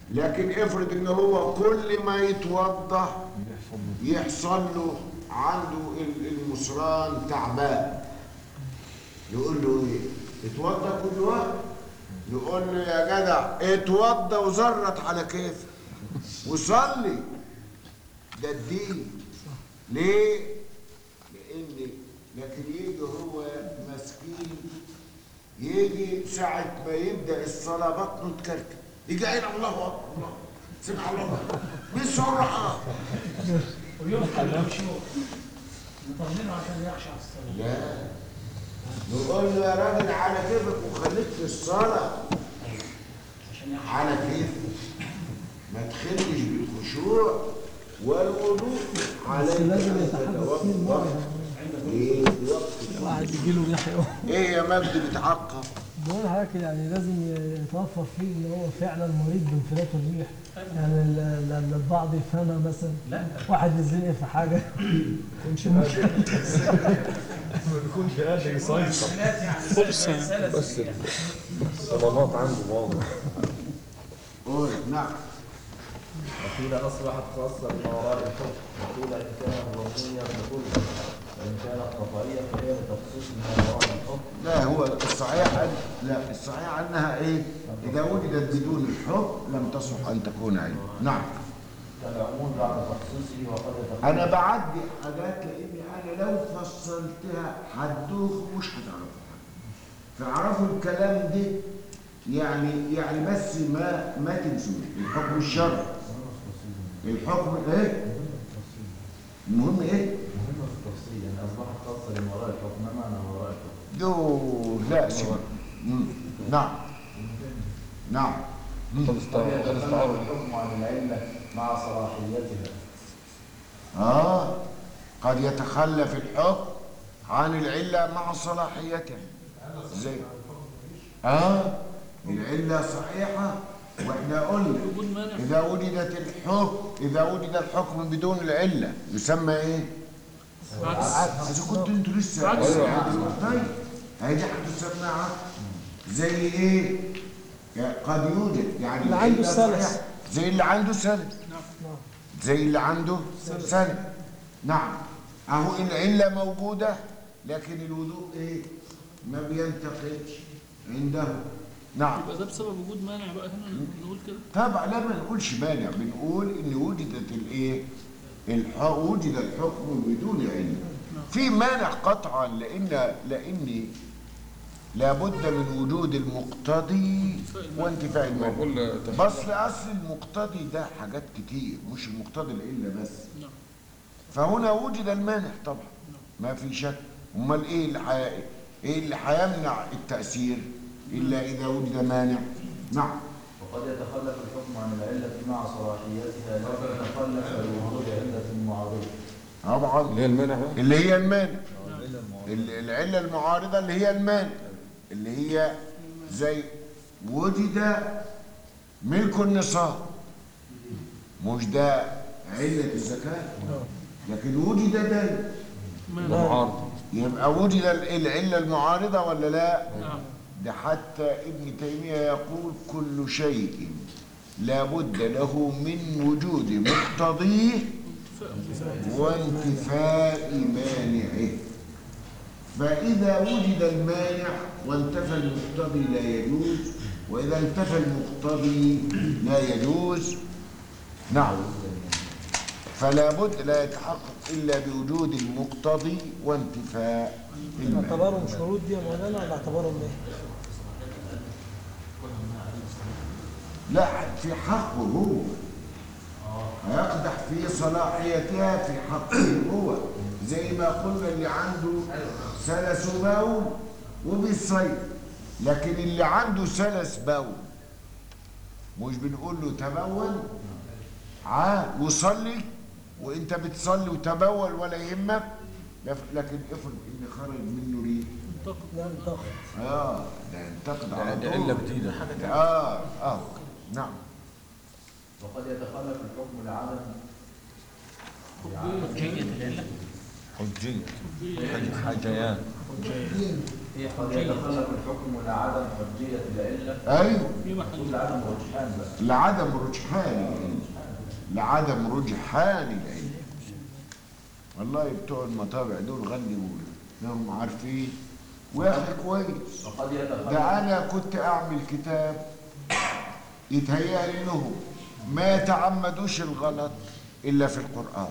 لكن افرض ان هو كل ما يتوضا يحصل له عنده ال- المصران تعبان يقول له ايه اتوضا كل وقت يقول له يا جدع اتوضا وزرت على كيفك وصلي ده الدين ليه لان لكن يجي هو مسكين يجي ساعة ما يبدأ الصلاة بطنه تكركب يجي قايل الله أكبر الله سمع الله أكبر بسرعة ويفقد الخشوع نطمنه عشان يخشع الصلاة لا نقول له يا راجل على كيفك وخليك في الصلاة عشان يخشع على كيفك ما تخلش بالخشوع والوضوء عليك بس لازم أن يتحدث فيه تتوضأ المرة ايه وقت واحد يجي له ريح يقوم ايه يا مجدي بتعقب بقول حضرتك يعني لازم يتوفر فيه ان هو فعلا مريض بانفلات الريح يعني ال- ال- البعض يفهمها مثلا لا واحد يزنق في حاجه يكونش قادر ما بيكونش قادر يسيطر سلات يعني سلس بس الصدمات عنده واضح قول نعم وقيل أصبحت خاصة بما وراء الحكم وقيل إن كانت ظنية فكل وإن كانت قطعية فهي لتخصيص ما وراء الحكم لا هو الصحيح أن لا الصحيح انها ايه اذا وجدت بدون الحكم لم تصح ان تكون علم نعم كالعمود بعد تخصيصه وقد يتخصص انا بعدي حاجات لاني انا لو فصلتها هتدوخ ومش هتعرفوا فاعرفوا الكلام ده يعني يعني بس ما ما تنسوش الحكم الشرعي الحكم ايه المهم ايه مهمة في التفصيل يعني أصبحت خاصة بما وراء الحكم ما معنى ما وراء الحكم؟ دو لا سيبك. مم. نعم نعم مم. قد يتخلف الحكم عن العلة مع صلاحيتها آه قد يتخلف الحكم عن العلة مع صلاحيتها زي آه العلة صحيحة واحنا قلنا إذا وجدت الحكم إذا وجد الحكم بدون العلة يسمى إيه؟ إذا كنتوا أنتوا لسه طيب هي دي هتسمى عقد زي إيه؟ يعني قد يوجد يعني اللي عنده العلة سلس. صحيحة. زي اللي عنده سلس زي اللي عنده سلس نعم اهو العله موجوده لكن الوضوء ايه ما بينتقدش عنده نعم يبقى ده بسبب وجود مانع بقى هنا نقول كده طبعا لا ما نقولش مانع بنقول ان وجدت الايه الح... وجد الحكم بدون علم في مانع قطعا لان لان لابد من وجود المقتضي وانتفاء المانع بقول بس اصل المقتضي ده حاجات كتير مش المقتضي الا بس نعم. فهنا وجد المانع طبعا ما في شك امال ايه اللي حي... ايه اللي هيمنع التاثير الا اذا وجد مانع نعم وقد يتخلف الحكم عن العلة مع صلاحيتها لكن يتخلف بوجود علة معارضة طبعا اللي هي المانع بقى اللي هي المانع ال- العله المعارضه اللي هي المانع اللي هي زي وجد ملك النصاب مش ده عله الزكاه لكن وجد دين ده معارض يبقى وجد ال- العله المعارضه ولا لا نعم ده حتى ابن تيميه يقول كل شيء لابد له من وجود مقتضيه وانتفاء مانعه فإذا وجد المانع وانتفى المقتضي لا يجوز وإذا انتفى المقتضي لا يجوز نعم فلا بد لا يتحقق إلا بوجود المقتضي وانتفاء المانع نعتبرهم شروط دي يا مولانا ولا نعتبرهم ايه؟ لا في حقه هو هيقدح في صلاحيتها في حقه هو زي ما قلنا اللي عنده سلس بول وبالصيد لكن اللي عنده سلس بول مش بنقول له تبول عاد وصلي وانت بتصلي وتبول ولا يهمك لكن افرض ان خرج منه ريح لا انتقد اه ده ينتقد على دي طول علة جديدة اه اه نعم وقد يتخلف الحكم لعدم حجية العلة حجية حجيان هي قد يتخلف الحكم لعدم حجية العلة ايوه في محل كل عدم رجحان بس لعدم رجحان العلم لعدم رجحان العلم والله بتوع المطابع دول غلبوا لهم عارفين واخي كويس وقد يتخلف ده انا كنت اعمل كتاب يتهيأ لي انهم ما يتعمدوش الغلط الا في القران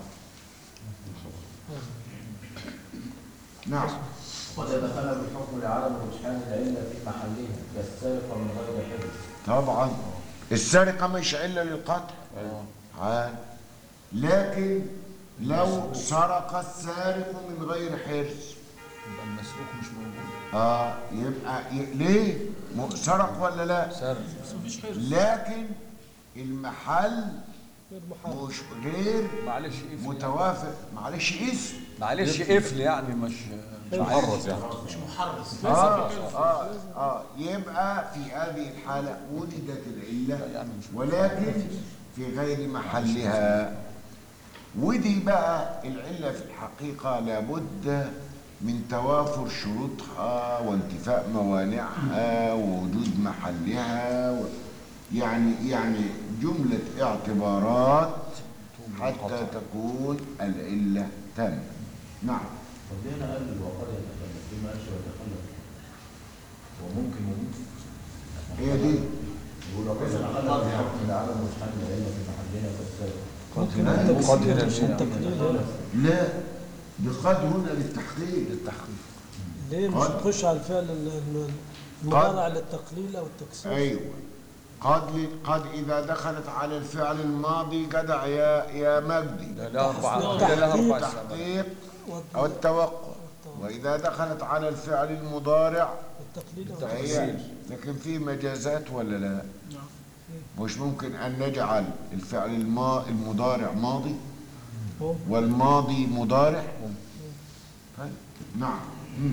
نعم قد يتخلف الحكم لعدم رجحان العلة في محلها كالسرقة من غير حفظ طبعا السرقه مش الا للقتل عاد لكن لو سرق السارق من غير حرص يبقى المسروق مش موجود اه يبقى ي... ليه م- سرق ولا لا سرق بس مفيش حرص لكن المحل مش غير معلش قفل متوافق معلش اسم معلش قفل يعني مش مش محرز يعني مش محرص آه, آه, اه يبقى في هذه الحالة وجدت العلة يعني مش ولكن في غير محلها ودي بقى العلة في الحقيقة لابد من توافر شروطها وانتفاء موانعها ووجود محلها و يعني يعني جملة اعتبارات حتى تكون العلة تامة نعم طب ليه انا قال وقد يتخلف ليه ما قالش يتخلف وممكن وممكن هي دي يقول وقد يتخلف الحكم لعدم رجحان العلة في محلها كالسرقة ممكن لا، التكسير مقدر عشان يعني. تقليل هنا لا بقد هنا للتحقيق التخفيف ليه مش قد- تخش على الفعل ال- ال- المضارع للتقليل او التكسير ايوه قد قد اذا دخلت على الفعل الماضي جدع يا يا مجدي ده لها اربع تحقيق. ده لها اربع سنوات التحقيق والت- او التوقع واذا دخلت على الفعل المضارع التقليل او فهي لكن في مجازات ولا لا مش ممكن ان نجعل الفعل الما المضارع ماضي ممكن. والماضي مضارع طيب نعم مم.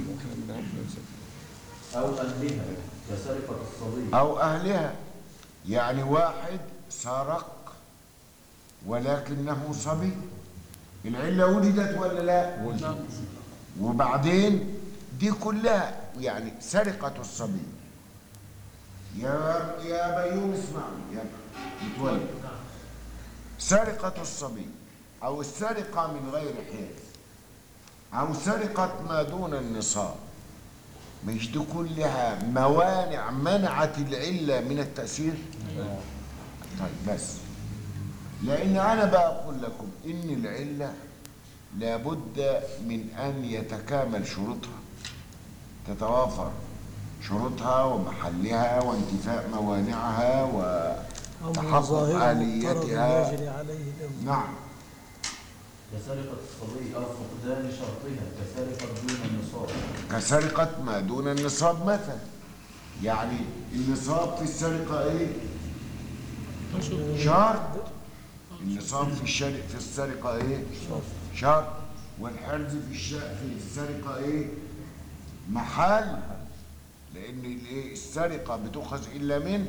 أو أهلها كسرقة الصبي أو أهلها يعني واحد سرق ولكنه صبي العلة وجدت ولا لا نعم وبعدين دي كلها يعني سرقة الصبي يا يا بيوم اسمعني يا متولي سرقة الصبي أو السرقة من غير حرص أو سرقة ما دون النصاب مش دي كلها موانع منعت العلة من التأثير طيب بس لأن أنا بقول لكم إن العلة لابد من أن يتكامل شروطها تتوافر شروطها ومحلها وانتفاء موانعها او وتحقق ظاهره مقترض آليتها يجري عليه الامر نعم كسرقة الصبي أو فقدان شرطها كسرقة دون النصاب كسرقة ما دون النصاب مثلا يعني النصاب في السرقة ايه؟ شرط النصاب في الشرق في السرقة ايه؟ شرط والحرز في الش... في السرقة ايه؟ محل لأن الايه؟ السرقة بتؤخذ إلا منه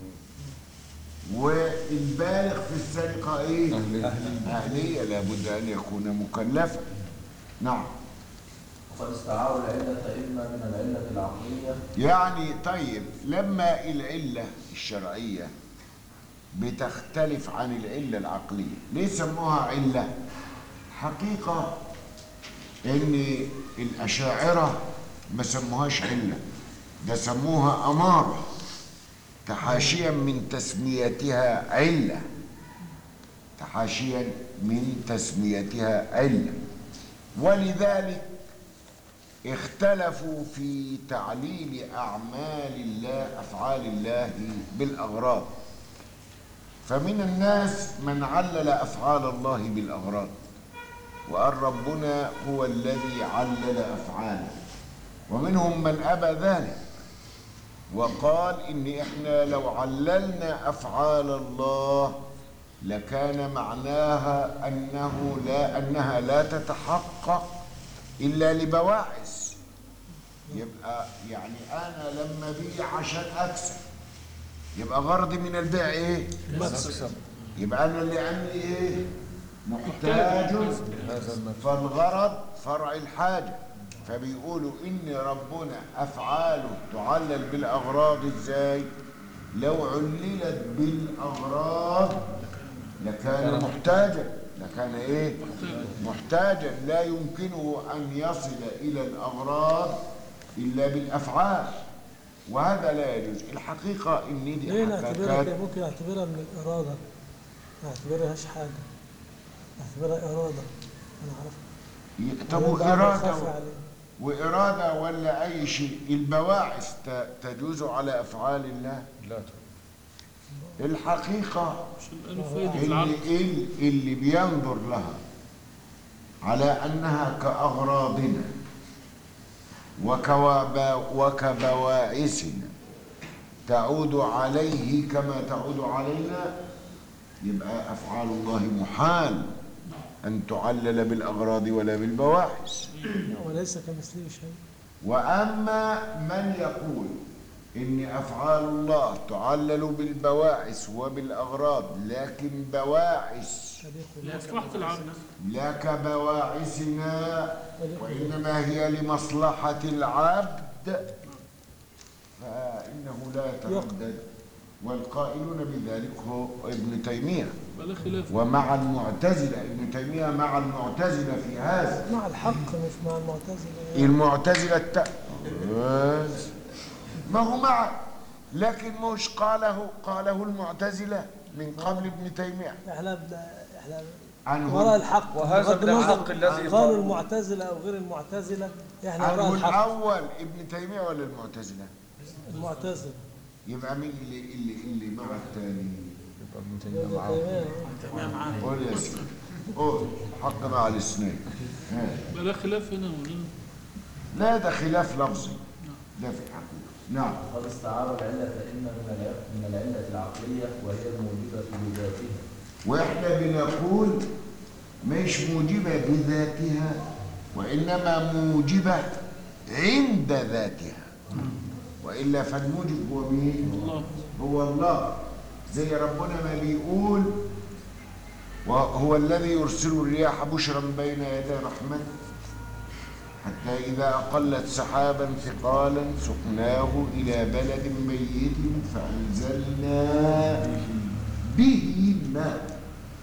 والبالغ في السرقة ايه؟ أهلية. أهلية لابد أن يكون مكلفا نعم وقد استعاروا العلة إما من العلة العقلية يعني طيب لما العلة الشرعية بتختلف عن العلة العقلية ليه سموها علة حقيقة ان الأشاعرة ما سموهاش علة ده سموها أمارة تحاشيا من تسميتها علة تحاشيا من تسميتها علة ولذلك اختلفوا في تعليل أعمال الله أفعال الله بالأغراض فمن الناس من علل أفعال الله بالأغراض وقال ربنا هو الذي علل أفعاله ومنهم من أبى ذلك وقال إن إحنا لو عللنا أفعال الله لكان معناها أنه لا أنها لا تتحقق إلا لبواعث يبقى يعني أنا لما أبيع عشان أكسب يبقى غرضي من البيع إيه؟ مكسب يبقى أنا اللي عندي إيه؟ محتاج هذا المكسب فالغرض فرع الحاجة فبيقولوا إن ربنا أفعاله تعلل بالأغراض إزاي لو عللت بالأغراض لكان محتاجا لكان إيه محتاجا لا يمكنه أن يصل إلى الأغراض إلا بالأفعال وهذا لا يجوز الحقيقة إن دي ليه نعتبرها حكاكات كده؟ ممكن نعتبرها من الإرادة ما نعتبرهاش حاجة نعتبرها إرادة أنا عارف طب أنا بعمل وإرادة خفي عليه. وإرادة ولا أي شيء البواعث ت- تجوز على أفعال الله لا الحقيقة عشان قالوا فايدة اللي, العقل اللي, اللي بينظر لها على أنها كأغراضنا وكوابا وكبواعثنا تعود عليه كما تعود علينا يبقى أفعال الله محال أن تعلل بالأغراض ولا بالبواعث وليس كمثله شيء وأما من يقول إن أفعال الله تعلل بالبواعث وبالأغراض لكن بواعث تليق لمصلحة العقل لا كبواعثنا وإنما هي لمصلحة العبد فإنه لا يتردد والقائلون بذلك هو ابن تيمية بلا خلاف ومع المعتزلة ابن تيمية مع المعتزلة في هذا مع الحق مش مع المعتزلة المعتزلة الت... بس. ما هو مع لكن مش قاله قاله المعتزلة من قبل ابن تيمية احنا بن- احنا عنه وراء الحق وهذا بغض من النظر الحق الذي قالوا قال- المعتزلة أو غير المعتزلة احنا وراء عنه الحق الأول ابن تيمية ولا المعتزلة المعتزلة يبقى مين اللي اللي اللي مع الثاني يبقى ابن تيمية ابن معاه تيمية. تمام معاك قول يا سيدي قول حق مع الاثنين ها. بلا خلاف هنا وهنا لا ده خلاف لفظي ده في الحقيقة نعم قد استعار العلة فإن من العلة, من العلة العقلية وهي الموجبة بذاتها واحنا بنقول مش موجبة بذاتها وإنما موجبة عند ذاتها وإلا فالموجب هو مين؟ الله هو الله زي ربنا ما بيقول وهو الذي يرسل الرياح بشرا بين يدي رحمته حتى إذا أقلت سحابا ثقالا سقناه إلى بلد ميت فأنزلنا به الماء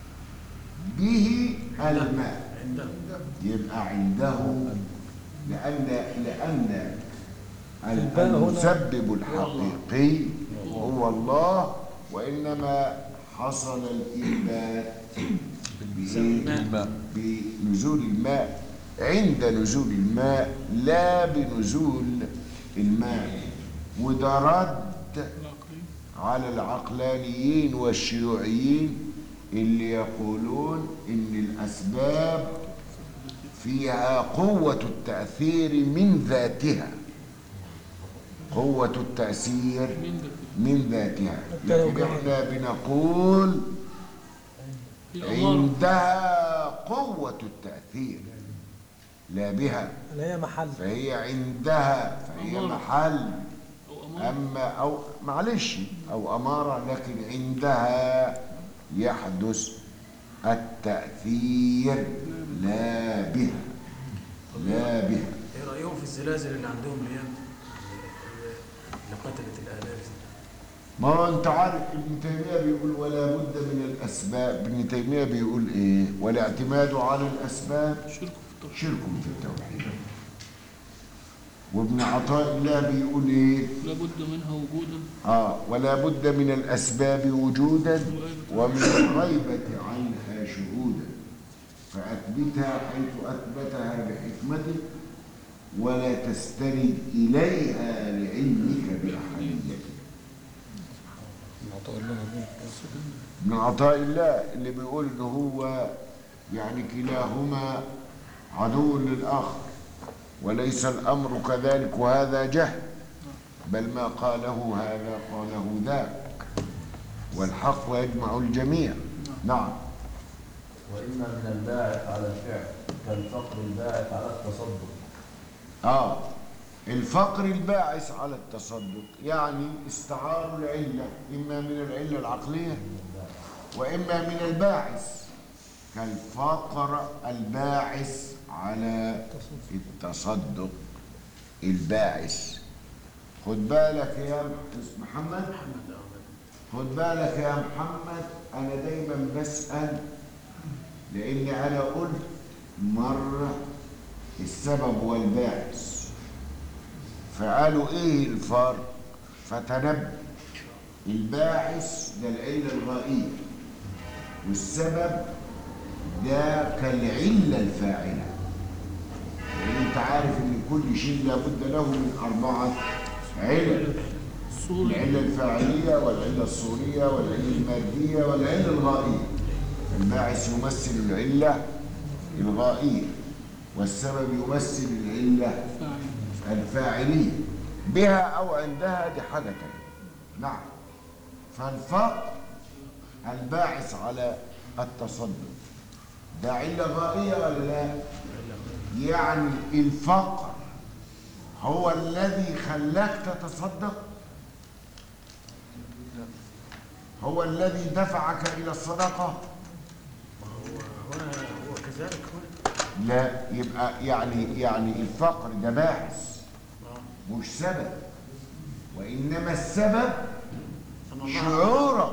به الماء يبقى عنده لأن لأن الباء هنا المسبب الحقيقي هو الله وإنما حصل الإثبات بإيه؟ الماء بنزول الماء عند نزول الماء لا بنزول الماء وده رد العقلي على العقلانيين والشيوعيين اللي يقولون ان الاسباب فيها قوة التأثير من ذاتها قوة التأثير مين ده من ذاتها حتى لو لكن كان- احنا بنقول الأمارة عندها قوة التأثير لا بها اللي هي محل فهي عندها فهي أمارة. محل أو أمارة أما أو معلش أو أمارة لكن عندها يحدث التأثير لا بها لا بها ايه رايهم في الزلازل اللي عندهم الايام اللي قتلت الالاف دي؟ ما هو أنت عارف ابن تيمية بيقول ولا بد من الأسباب ابن تيمية بيقول إيه والاعتماد على الأسباب شرك في التوحيد شرك في التوحيد وابن عطاء الله بيقول إيه لابد منها وجودا آه ولا بد من الأسباب وجودا ومن الغيبة عنها شهودا فأثبتها حيث أثبتها بحكمته ولا تستند إليها لعلمك بأحديته ابن عطاء الله اللي بيقول إن هو يعني كلاهما عدو للآخر وليس الأمر كذلك وهذا جهل بل ما قاله هذا قاله ذاك والحق يجمع الجميع نعم وإما من الباعث على الفعل كالفقر الباعث على التصدق آه الفقر الباعث على التصدق يعني استعار العلة إما من العلة العقلية وإما من الباعث كالفقر الباعث على التصدق الباعث خد بالك يا محمد خد بالك يا محمد انا دايما بسأل لان انا قلت مرة السبب والباعث فقالوا ايه الفرق فتنبه الباعث ده العلة الغائية والسبب ده كالعلة الفاعلة لأن أنت عارف إن كل شيء لابد له من أربعة علل صورة العلة الفاعلية والعلة الصورية والعلة المادية والعلة الغائية الباعث يمثل العلة الغائية والسبب يمثل العلة فاعل الفاعلية بها أو عندها دي حاجة تانية نعم فالفقر الباعث على التصدق ده علة غائية ولا لا؟ يعني الفقر هو الذي خلاك تتصدق هو الذي دفعك إلى الصدقة هو هو هو كذلك هو لا يبقى يعني يعني الفقر ده باعث آه. مش سبب وإنما السبب أن الله شعورك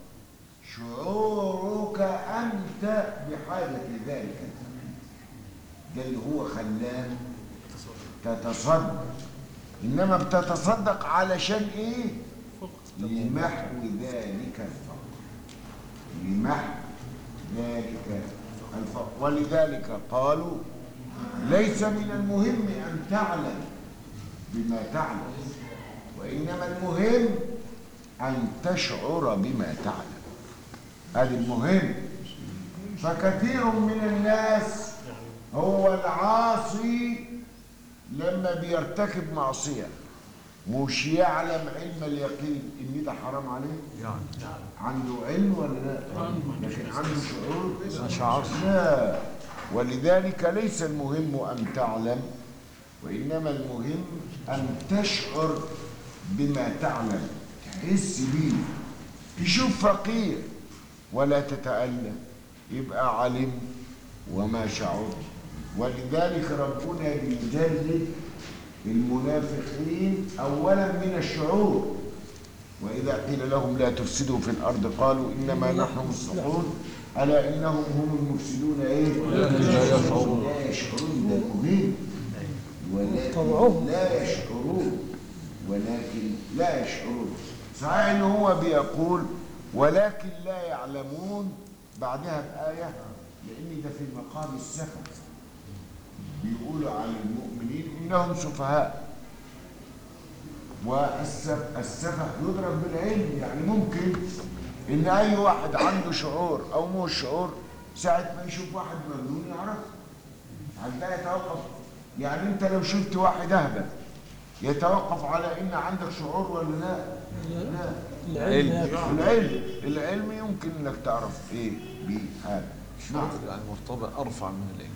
شعورك أنت بحاجة لذلك ده اللي هو خلاك تتصدق إنما بتتصدق علشان إيه؟ لمحو ذلك الفقر لمحو ذلك الفقر ولذلك قالوا ليس من المهم أن تعلم بما تعلم وإنما المهم أن تشعر بما تعلم هذا المهم فكثير من الناس هو العاصي لما بيرتكب معصية مش يعلم علم اليقين ان ده حرام عليه يعني عنده علم ولا لا لكن عنده شعور ما شعرش. لا ولذلك ليس المهم ان تعلم وانما المهم ان تشعر بما تعلم تحس بيه تشوف فقير ولا تتألم يبقى علم وما شعر ولذلك ربنا بيجلد المنافقين اولا من الشعور وإذا قيل لهم لا تفسدوا في الأرض قالوا إنما نحن مصلحون ألا إنهم هم المفسدون إيه؟ لا يشعرون. لا يشعرون ده مهم ولكن طبعهم. لا يشعرون ولكن لا يشعرون صحيح إن هو بيقول ولكن لا يعلمون بعدها بآية لأن ده في مقام السفه بيقولوا عن المؤمنين إنهم سفهاء والسفه يضرب بالعلم يعني ممكن ان اي واحد عنده شعور او مش شعور ساعة ما يشوف واحد مجنون يعرف عندها يتوقف يعني انت لو شفت واحد اهبل يتوقف على ان عندك شعور ولا لا لا العلم علم. يكفي. العلم العلم يمكن انك تعرف ايه بهذا نعم يعني مرتبط ارفع من العلم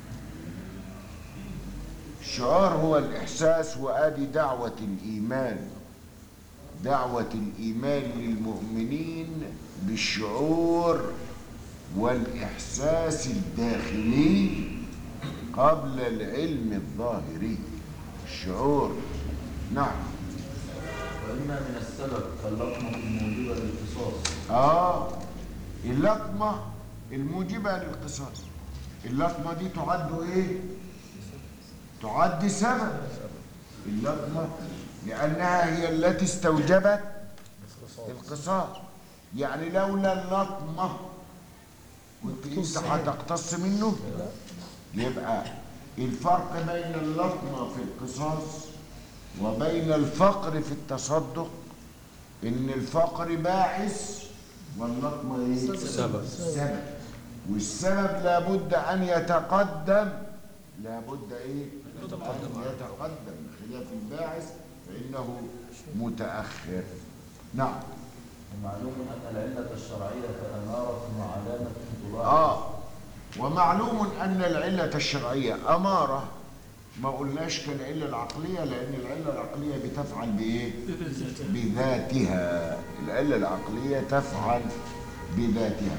الشعار هو الإحساس وآدي دعوة الإيمان دعوة الإيمان للمؤمنين بالشعور والإحساس الداخلي قبل العلم الظاهري الشعور نعم وإما من السبب كاللطمة الموجبة للقصاص آه اللطمة الموجبة للقصاص اللطمة دي تعد إيه؟ تعد سبب اللطمة لأنها هي التي استوجبت القصاص يعني لولا اللطمة كنت انت هتقتص منه يبقى الفرق بين اللطمة في القصاص وبين الفقر في التصدق ان الفقر باعث واللطمة ايه؟ سبب. سبب والسبب لابد ان يتقدم لابد ايه؟ أن يتقدم بخلاف الباعث فانه متأخر نعم ومعلوم أن العلة الشرعية كأمارة وعلامة تلاحظ اه ومعلوم ان العلة الشرعية امارة ما قلناش كالعلة العقلية لان العلة العقلية بتفعل بايه؟ بذاتها العلة العقلية تفعل بذاتها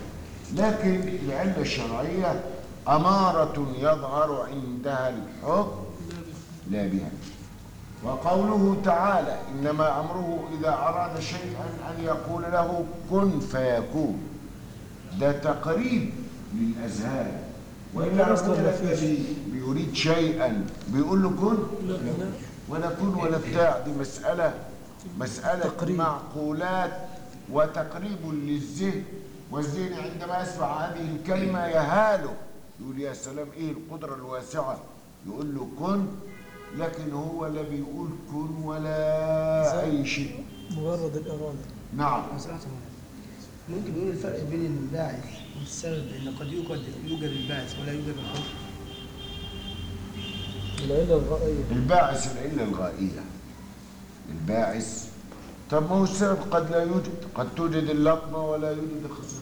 لكن العلة الشرعية أمارة يظهر عندها الحكم لا بها وقوله تعالى إنما أمره إذا أراد شيئا أن يقول له كن فيكون ده تقريب للأذهان وإلا لا أصل ربنا ما لما فيش. بي- بيريد شيئا بيقول له كن ولا كن ولا بتاع دي مسألة مسألة تقريب. معقولات وتقريب للذهن والذهن عندما يسمع هذه الكلمة يهاله يقول يا سلام ايه القدرة الواسعة يقول له كن لكن هو لا بيقول كن ولا أي شيء مجرد الإرادة نعم مسألة ممكن نقول الفرق بين الباعث والسبب ان قد يوجد يوجد الباعث ولا يوجد الحكم العلة الرأية الباعث العلة الغائية الباعث طب ما هو السبب قد لا يوجد قد توجد اللطمة ولا يوجد الخصم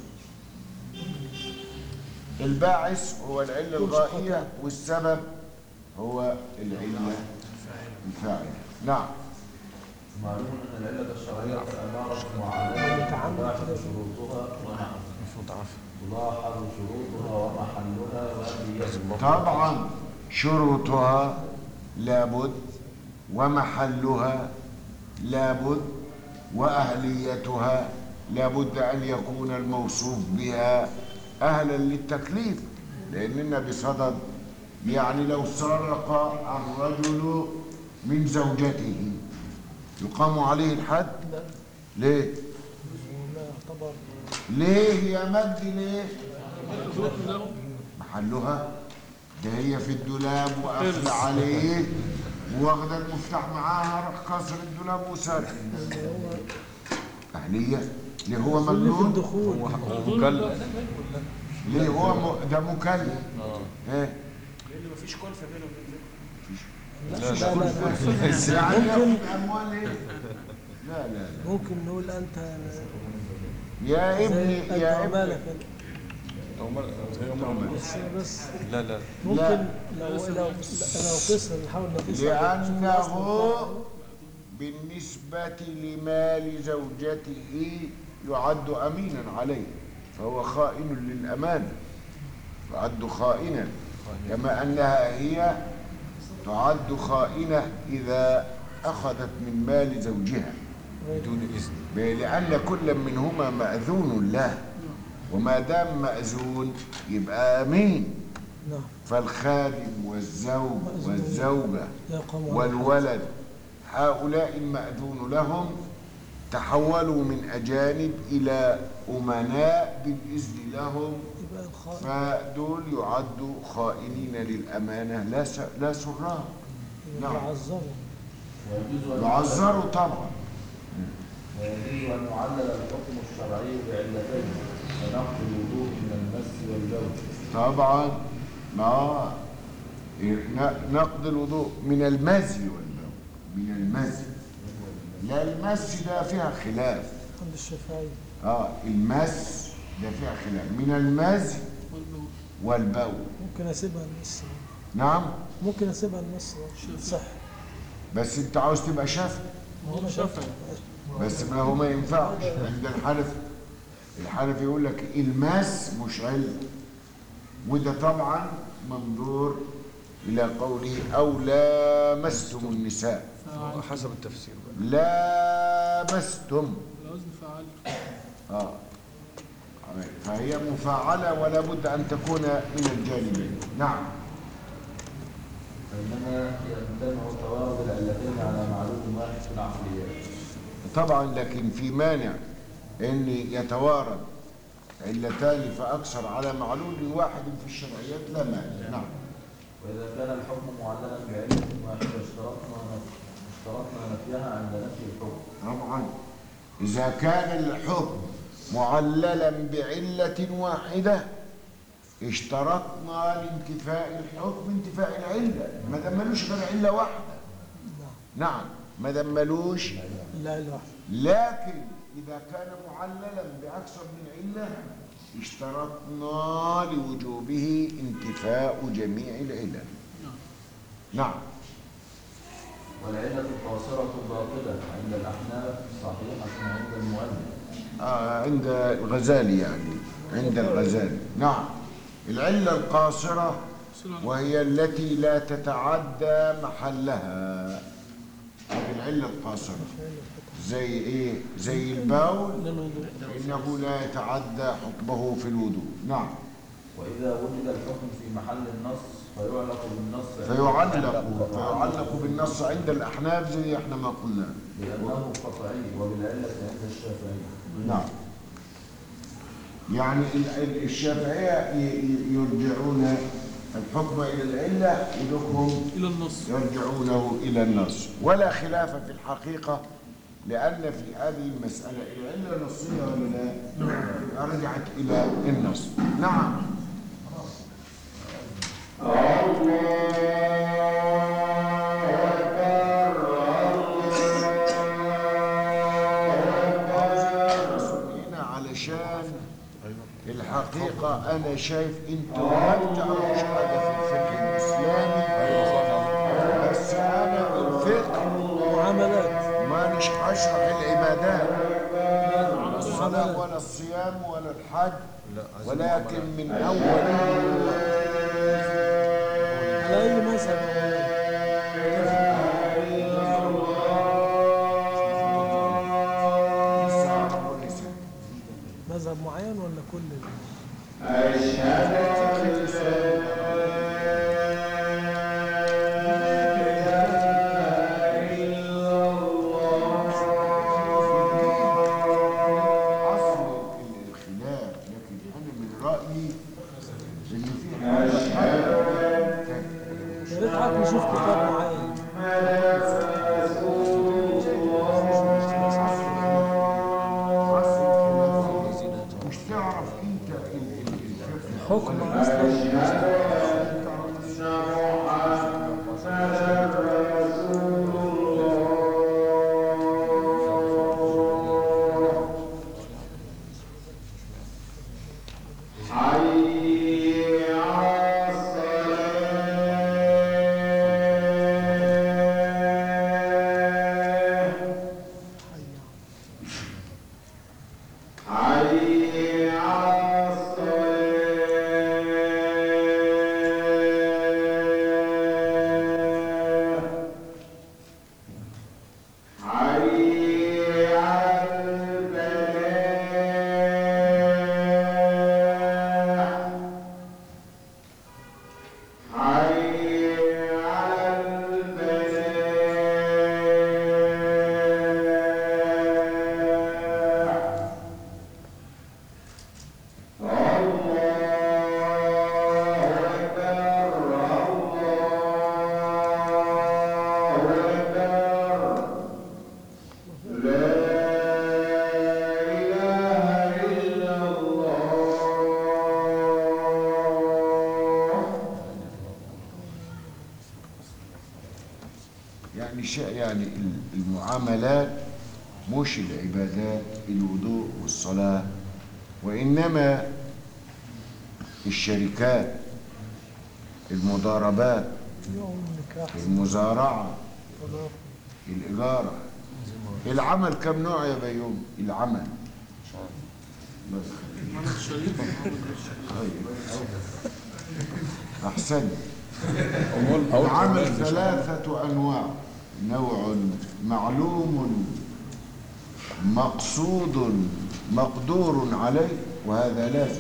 الباعث هو العلة الغائية والسبب هو العلة الفاعلة نعم معلوم أن العلة الشرعية أمارة معلمة تلاحظ شروطها المفروض عافية تلاحظ شروطها ومحلها وأهليتها طبعا شروطها لابد ومحلها لابد وأهليتها لابد أن يكون الموصوف بها أهلا للتكليف لأننا بصدد يعني لو سرق الرجل من زوجته يقام عليه الحد لا ليه وما يعتبر ليه يا مجدي ليه محلها ده هي في الدولاب وقافل عليه واخده المفتاح معاها راح كسر الدولاب وسرق أهلية ليه هو اللي في مجنون الدخول هو هو مكلف ليه هو م... ده مكلف اه ايه لان مفيش كلفه بينه وبين لا لا، لا لا يعني ممكن ياخد اموال ايه لا لا لا ممكن نقول أنت يا ابني زي يا أنت ابني عمالك هو مال- هو مال- بس بس لا لا ممكن لو لو لو قسنا نحاول نقيسها لأنه بالنسبة لمال زوجته يعد أمينا عليه فهو خائن للأمانة يعد خائنا كما أنها هي تعد خائنة إذا أخذت من مال زوجها بدون إذن لأن كل منهما مأذون له وما دام مأذون يبقى أمين نعم فالخادم والزوج والزوجة يقام على والولد هؤلاء المأذون لهم تحولوا من أجانب إلى أمناء بالإذن لهم يبقى الخائن فدول يعدوا خائنين للأمانة لا س... لا سراء نعم. يعذروا ويجوز أن يعذروا طبعا ويجوز أن يعلل الحكم الشرعي بعلتين كنقض الوضوء من المس والبول طبعا ما ن- نقض الوضوء من المزي والبول من المزي لا المس ده فيها خلاف عند الشافعي اه المس ده فيها خلاف من المزي والبول والبول ممكن اسيبها النص نعم ممكن اسيبها النص صح بس انت عاوز تبقى شافعي ما هو انا شافعي. شافعي بس ما هو ما ينفعش عند الحنفي الحنفي يقول لك الماس مش علم وده طبعا منظور الى قوله او لامستم النساء فعل حسب التفسير بقى لامستم الوزن فعل اه فهي مفاعله ولا بد ان تكون من الجانبين نعم فإنما يمتنع توارد العلتين على معلوم واحد في العقليات طبعا لكن في مانع ان يتوارد علتان فاكثر على معلول واحد في الشرعيات لا مانع نعم وإذا كان الحكم معللا بعلة واحدة اشترطنا نف- اشترطنا نفيها عند نفي الحكم طبعا إذا كان الحكم معللا بعلة واحدة اشترطنا لانتفاء الحكم انتفاء العلة ما دام ملوش غير علة واحدة نعم ما دام ملوش لا الواحد لكن إذا كان معللا بأكثر من علة اشترطنا لوجوبه انتفاء جميع العلل نعم والعلة القاصرة باطلة عند الأحناف صحيحة عند المؤلف آه عند الغزالي يعني عند الغزالي نعم العلة القاصرة وهي التي لا تتعدى محلها هذه العلة القاصرة زي ايه زي البول انه لا يتعدى حكمه في الوضوء نعم وإذا وجد الحكم في محل النص فيعلق بالنص فيعلق فيعلق بالنص عند الاحناف زي احنا ما قلنا لأنه قطعي وبالعلة عند الشافعي نعم يعني ال- ال- الشافعية ي- ي- يرجعون الحكم إلى العلة ولكم إلى النص يرجعونه إلى النص ولا خلاف في الحقيقة لأن في هذه المسألة العلة نصية ولا لا؟ يبقى رجعت إلى النص نعم هنا علشان الحقيقة أنا شايف أنتوا ما بتعرفوش حاجة في الفقه الإسلامي بس أنا الفقه معاملات مانيش هشرح العبادات لا الصلاة ولا الصيام ولا الحج ولكن من أول على أي مذهب مذهب معين ولا كل ال- أصل الخلاف لكن أنا من رأيي إن في حاجة يا ريت حضرتك نشوف كتاب معين مش تعرف انت ال- ال- الفقه حكم اصلا يعني شيء يعني ال- المعاملات مش العبادات الوضوء والصلاة وإنما الشركات المضاربات يوم نكاح المزارعة طلاق الإجارة العمل كم نوع يا بيوم العمل بس الشريف طيب أحسن أول أول العمل كمان مش ثلاثة أنواع نوع معلوم مقصود مقدور عليه وهذا لازم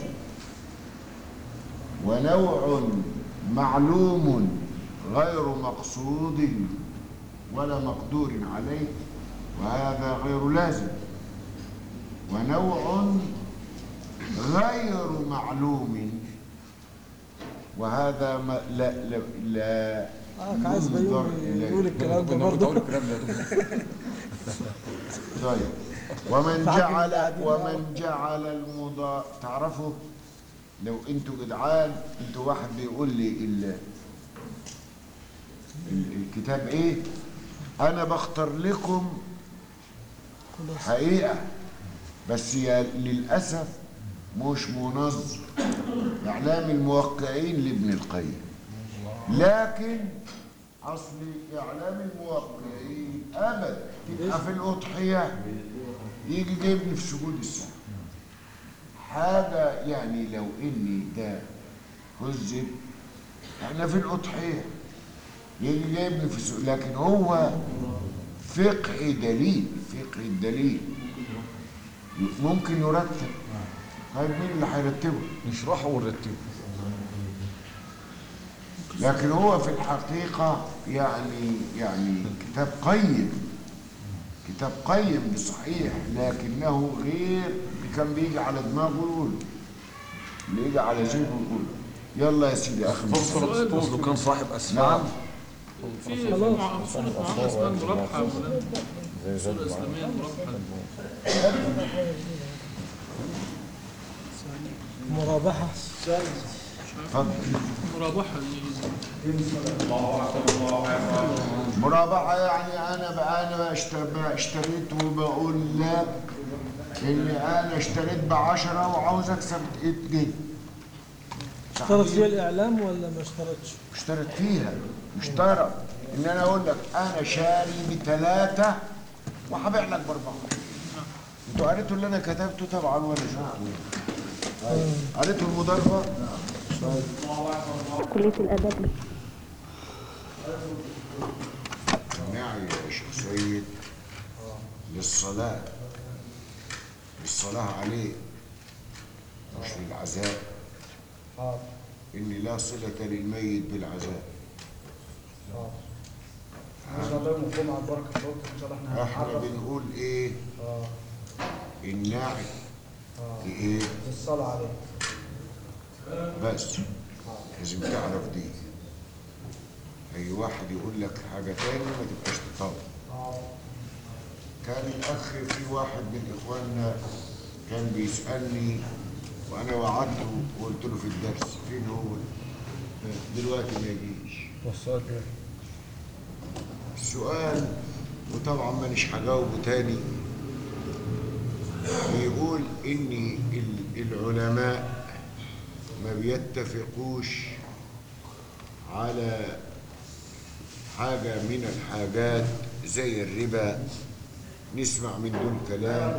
ونوع معلوم غير مقصود ولا مقدور عليه وهذا غير لازم ونوع غير معلوم وهذا ما لا لا, لا آه، عايز ينظر بيوم إليه. يقول الكلام ده كنا بتقول برضه الكلام ده طيب ومن تعجب جعل القاعدين ومن جعل المضا تعرفوا لو انتوا جدعان انتوا واحد بيقول لي ال... ال... الكتاب ايه انا بختار لكم حقيقة بس يا للأسف مش منظم إعلام الموقعين لابن القيم لكن اصل اعلام الموقعين ابدا تبقى في الاضحيه يجي جايبني في سجود السهو حاجه يعني لو اني ده كذب احنا في الاضحيه يجي جايبني في سجود لكن هو فقه دليل فقه الدليل ممكن يرتب طيب مين اللي هيرتبه نشرحه ونرتبه لكن هو في الحقيقة يعني يعني كتاب قيم كتاب قيم بصحيح لكنه غير اللي كان بيجي على دماغه يقول اللي يجي على ذهنه يقول يلا يا سيدي اخي فرصة اصله كان صاحب نعم اسماء في في مع- صورة معاها اسمها المرابحة يا مولانا الصورة الإسلامية المرابحة مرابحة اتفضل مرابحة اللي مرابحة يعني انا بقى انا اشتريت, اشتريت وبقول لك ان انا اشتريت بعشرة وعاوز اكسب اتنين اشترط فيها الإعلام ولا ما اشترطش؟ اشترط فيها اشترط ان انا اقول لك انا شاري بثلاثة وهبيع لك باربعة انتوا قريتوا اللي انا كتبته طبعا ولا شفتوا قريتوا المضاربة كلية الأدب معي يا شيخ سيد للصلاة للصلاة عليه مش للعزاء إن لا صلة للميت بالعزاء ان شاء الله يوم الجمعه بركه صوت ان شاء الله احنا احنا هنعرف بنقول ايه اه الناعي اه ايه الصلاه عليه بس لازم تعرف دي اي واحد يقول لك حاجة تاني ما تبقاش تطاول اه كان الاخ في واحد من اخواننا كان بيسالني وانا وعدته وقلت له في الدرس فين هو دلوقتي ما يجيش والسؤال ايه؟ السؤال وطبعا مانيش هجاوبه تاني بيقول ان ال- العلماء ما بيتفقوش على حاجة من الحاجات زي الربا نسمع من دول كلام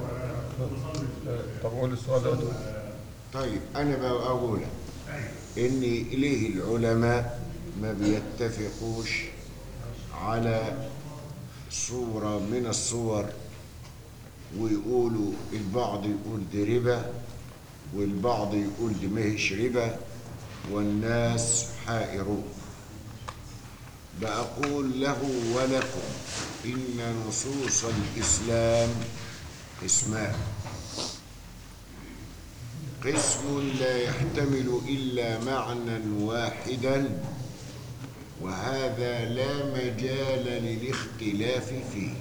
طب قول السؤال ده طيب انا بقى اقول ان ليه العلماء ما بيتفقوش على صورة من الصور ويقولوا البعض يقول دي ربا والبعض يقول دي ماهيش ربا والناس حائرون بقول له ولكم إن نصوص الإسلام اسمان قسم لا يحتمل إلا معنى واحدا وهذا لا مجال للاختلاف فيه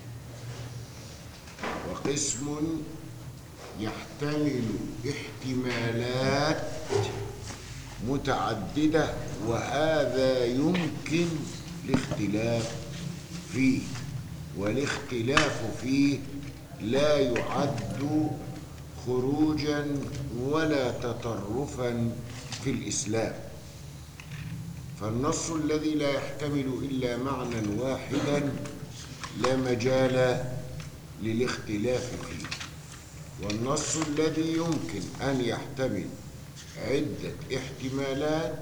وقسم يحتمل احتمالات متعددة وهذا يمكن الاختلاف فيه والاختلاف فيه لا يعد خروجا ولا تطرفا في الإسلام فالنص الذي لا يحتمل إلا معنى واحدا لا مجال للاختلاف فيه والنص الذي يمكن أن يحتمل عدة احتمالات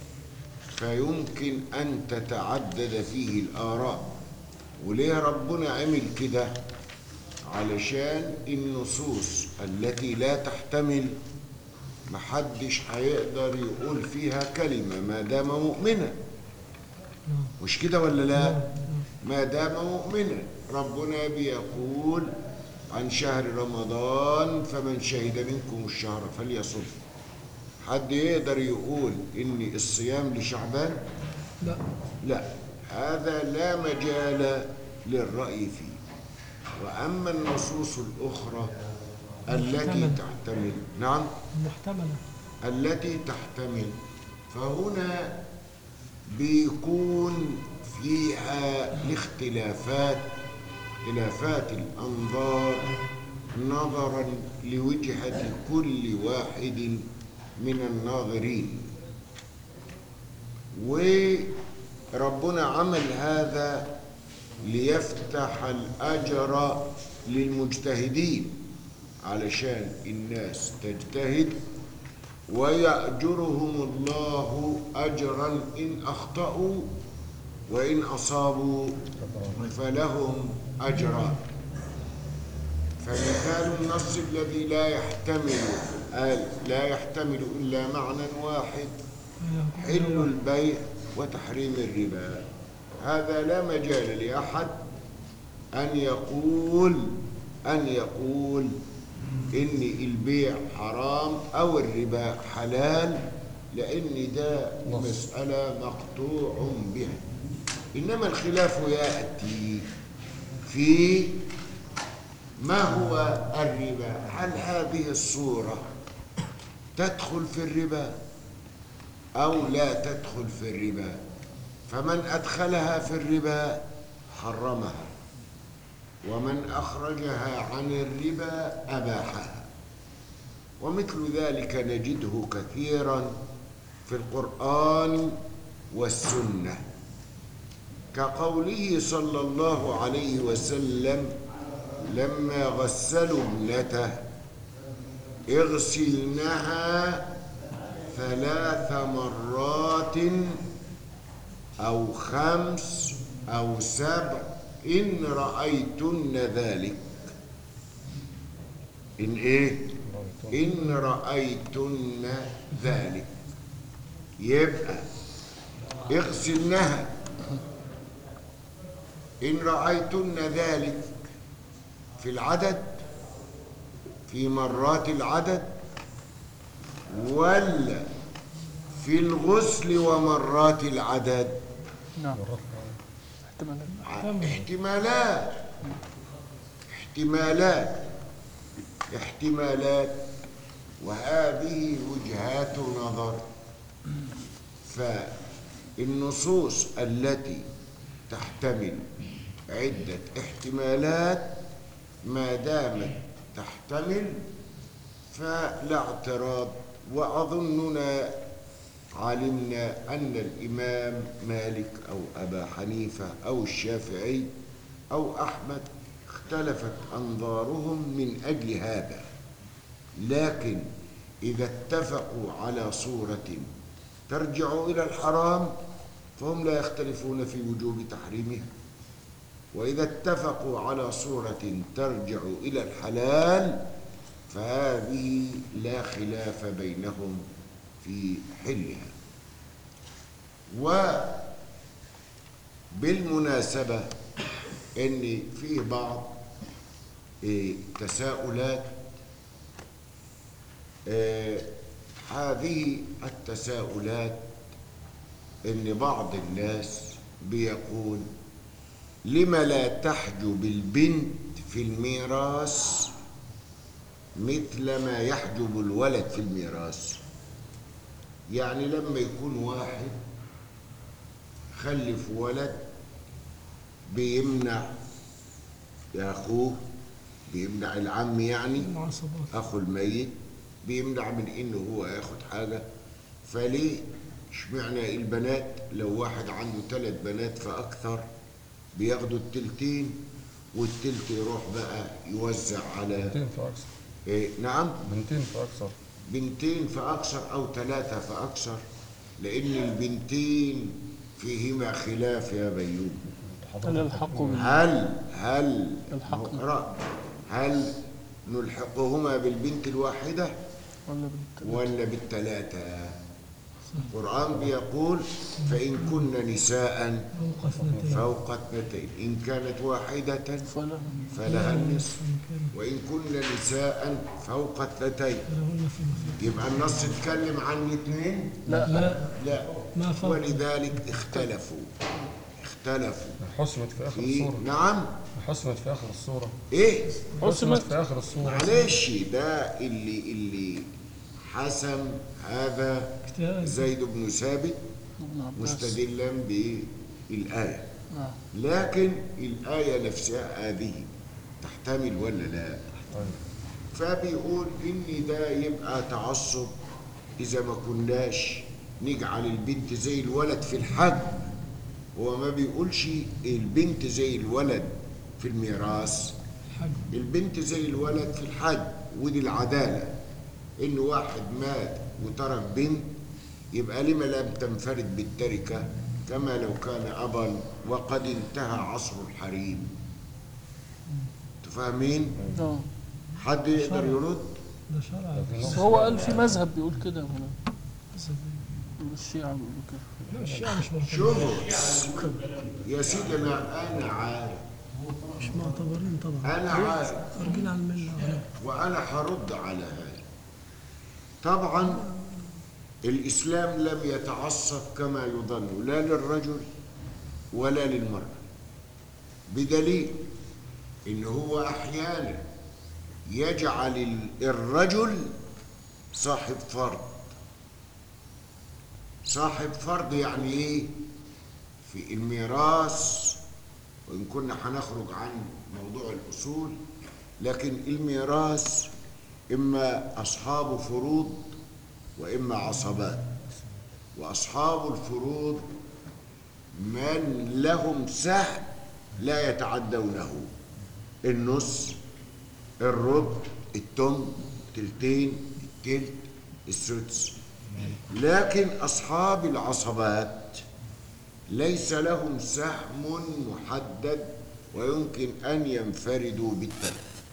فيمكن أن تتعدد فيه الآراء وليه ربنا عمل كده علشان النصوص التي لا تحتمل محدش هيقدر يقول فيها كلمة ما دام مؤمنا مش كده ولا لا ما دام مؤمنا ربنا بيقول عن شهر رمضان فمن شهد منكم الشهر فليصم حد يقدر يقول ان الصيام لشعبان لا لا هذا لا مجال للرأي فيه وأما النصوص الأخرى التي محتمل. تحتمل نعم محتملة التي تحتمل فهنا بيكون فيها الاختلافات اختلافات الأنظار نظرا لوجهة كل واحد من الناظرين ربنا عمل هذا ليفتح الأجر للمجتهدين علشان الناس تجتهد ويأجرهم الله أجرا إن أخطأوا وإن أصابوا فلهم أجران فمثال النص الذي لا يحتمل قال لا يحتمل إلا معنى واحد حل البيع وتحريم الربا هذا لا مجال لأحد أن يقول أن يقول إن البيع حرام أو الربا حلال لأن ده مسألة مقطوع بها إنما الخلاف يأتي في ما هو الربا هل هذه الصورة تدخل في الربا أو لا تدخل في الربا فمن أدخلها في الربا حرمها ومن أخرجها عن الربا أباحها ومثل ذلك نجده كثيرا في القرآن والسنة كقوله صلى الله عليه وسلم لما غسلوا ابنته اغسلنها ثلاث مرات أو خمس أو سبع إن رأيتن ذلك إن إيه؟ إن رأيتن ذلك يبقى اغسلنها إن رأيتن ذلك في العدد في مرات العدد ولا في الغسل ومرات العدد نعم احتمال احتمالات احتمالات احتمالات وهذه وجهات نظر فالنصوص التي تحتمل عدة احتمالات ما دامت تحتمل فلا اعتراض وأظننا علمنا أن الإمام مالك أو أبا حنيفة أو الشافعي أو أحمد اختلفت أنظارهم من أجل هذا لكن إذا اتفقوا على صورة ترجع إلى الحرام فهم لا يختلفون في وجوب تحريمها وإذا اتفقوا على صورة ترجع إلى الحلال فهذه لا خلاف بينهم في حلها وبالمناسبة ان في بعض إيه، تساؤلات آه، هذه التساؤلات ان بعض الناس بيقول لم لا تحجب البنت في الميراث مثل ما يحجب الولد في الميراث يعني لما يكون واحد خلف ولد بيمنع يا اخوه بيمنع العم يعني معصبات اخو الميت بيمنع من انه هو ياخد حاجه فليه اشمعنى البنات لو واحد عنده ثلاث بنات فاكثر بياخدوا التلتين والتلت يروح بقى يوزع على بنتين فاكثر إيه نعم بنتين فاكثر بنتين فأكثر أو ثلاثة فأكثر لأن البنتين فيهما خلاف يا بيوم هل الحق بال- هل هل الحق. اقرأ هل نلحقهما بالبنت الواحدة ولا بنت ولا بالثلاثة القرآن بيقول فإن كن نساء فوق اثنتين فوق اثنتين إن كانت واحدة فلا فلها النصف إن كان وإن كن نساء فوق اثنتين لهن في مثل يبقى النص اتكلم عن الاثنين لا لا لا ما فوق ولذلك اختلفوا اختلفوا حسمت في اخر في الصورة نعم حسمت في اخر الصورة ايه حسمت حسمت في اخر الصورة معلش ده اللي اللي حسم هذا اجتهاد زيد بن ثابت ابن عباس مستدلا بالآية نعم لكن الآية نفسها هذه تحتمل ولا لا طيب. فبيقول إن ده يبقى تعصب إذا ما كناش نجعل البنت زي الولد في الحج هو ما بيقولش البنت زي الولد في الميراث البنت زي الولد في الحج ودي العدالة إن واحد مات وترك بنت يبقى لما لم تنفرد بالتركة كما لو كان أبا وقد انتهى عصر الحريم تفهمين؟ اه حد يقدر يرد؟ ده شرع بس هو قال في مذهب بيقول كده يا مولانا الشيعة بيقولوا كده لا الشيعة مش معتبرين شوفوا يا سيدي أنا أنا عارف مش معتبرين طبعا أنا عارف خارجين عن الملة غلط وأنا هرد على هذا طبعا الإسلام لم يتعصب كما يظن لا للرجل ولا للمرأة بدليل إن هو أحيانا يجعل ال- الرجل صاحب فرض صاحب فرض يعني إيه في الميراث وإن كنا هنخرج عن موضوع الأصول لكن الميراث إما أصحاب فروض وإما عصبات وأصحاب الفروض من لهم سهم لا يتعدونه النص الربع التم تلتين التلت السدس لكن أصحاب العصبات ليس لهم سهم محدد ويمكن أن ينفردوا بالتلت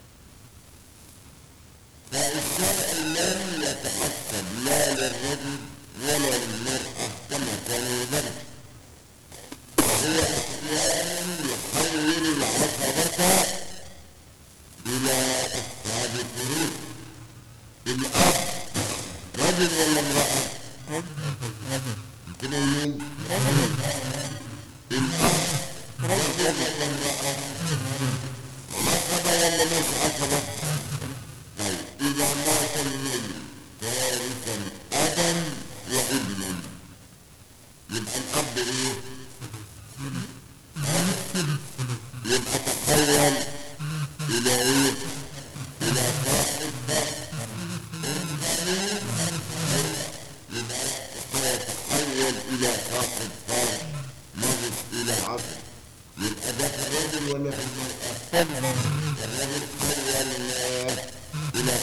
فالشرع لم يتحسب لا للرجل ولا للمرأة كما كان يظن وهو إسلام يحول العصبة إلى أصحاب الفروض الأب رجل ولا امرأة؟ كده مين؟ الأب رجل ولا امرأة؟ عصبة ولا مش عصبة؟ طيب إذا مات الرجل تاركا أبا وابنا يبقى الأب إيه؟ ها؟ يبقى تحول إلى إيه؟ إلى صاحب يبقى يتحول إلى صاحب فرد مرض إلى عبد يبقى ده في الرجل ولا في المرأة؟ الرجل تحول إلى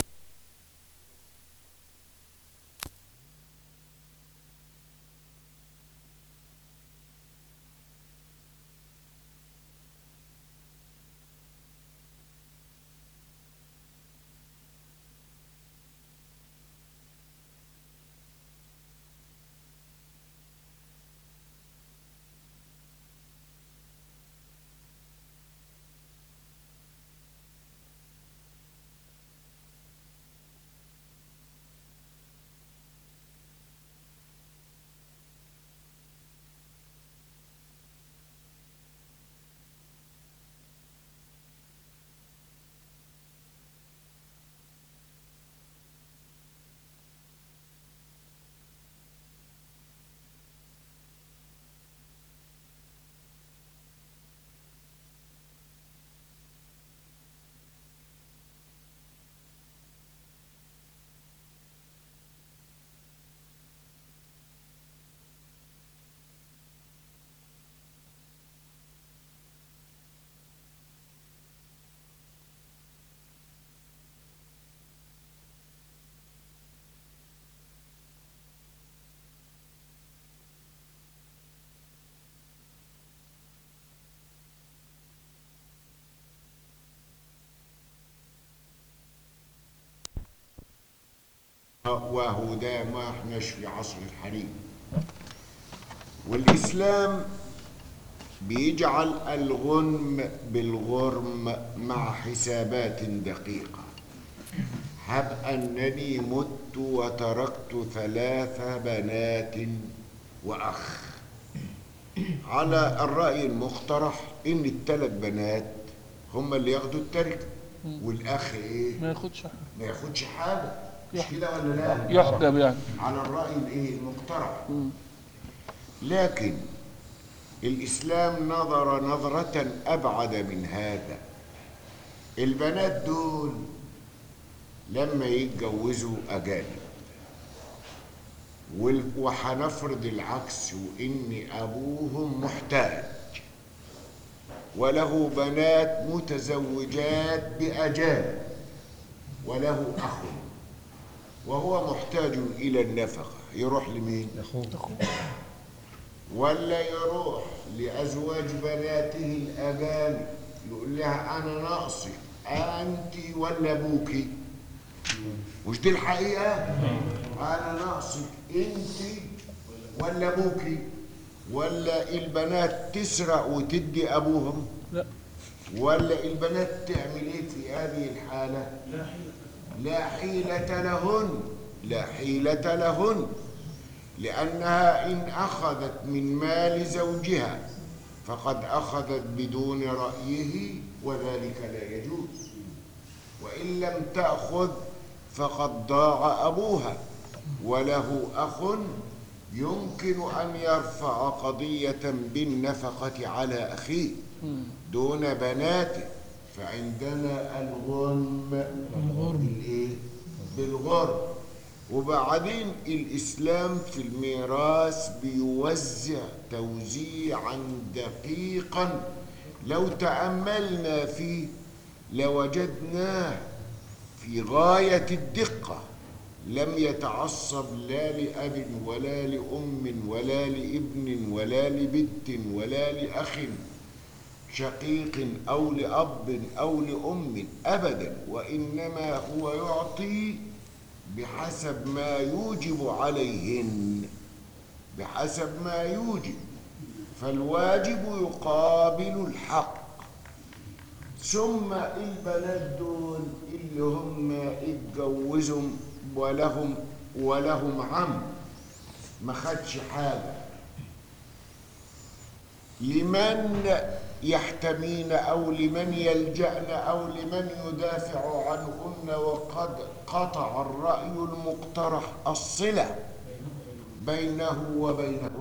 وهو ده ما احناش في عصر الحريم والإسلام بيجعل الغنم بالغرم مع حسابات دقيقة هب أنني مت وتركت ثلاث بنات وأخ على الرأي المقترح إن الثلاث بنات هم اللي ياخدوا التركة والأخ إيه؟ ما ياخدش حاجة ما ياخدش حاجة مش كده ولا لا؟ يحجب يعني على الرأي الايه المقترح لكن الإسلام نظر نظرة أبعد من هذا البنات دول لما يتجوزوا أجانب وال- وهنفرض العكس وإن أبوهم محتاج وله بنات متزوجات بأجانب وله أخ وهو محتاج إلى النفقة يروح لمين؟ أخوه ولا يروح لأزواج بناته الأجانب يقول لها أنا ناقصك أنت ولا أبوكي مش دي الحقيقة أنا ناقصك أنت ولا أبوكي ولا البنات تسرق وتدي أبوهم لا. ولا البنات تعمل إيه في هذه الحالة لا حيلة لهن لا حيلة لهن لأنها إن أخذت من مال زوجها فقد أخذت بدون رأيه وذلك لا يجوز وإن لم تأخذ فقد ضاع أبوها وله أخ يمكن أن يرفع قضية بالنفقة على أخيه دون بناته فعندنا الغنم بالإيه؟ بالغرم وبعدين الإسلام في الميراث بيوزع توزيعا دقيقا لو تأملنا فيه لوجدناه في غاية الدقة لم يتعصب لا لأب ولا لأم ولا لابن ولا لبنت ولا لأخ شقيق أو لأب أو لأم أبدا وإنما هو يعطي بحسب ما يوجب عليهن بحسب ما يوجب فالواجب يقابل الحق ثم البنات دول اللي هم اتجوزوا ولهم ولهم عم ما خدش حاجه لمن يحتمين او لمن يلجأن او لمن يدافع عنهن وقد قطع الرأي المقترح الصلة بينه وبينه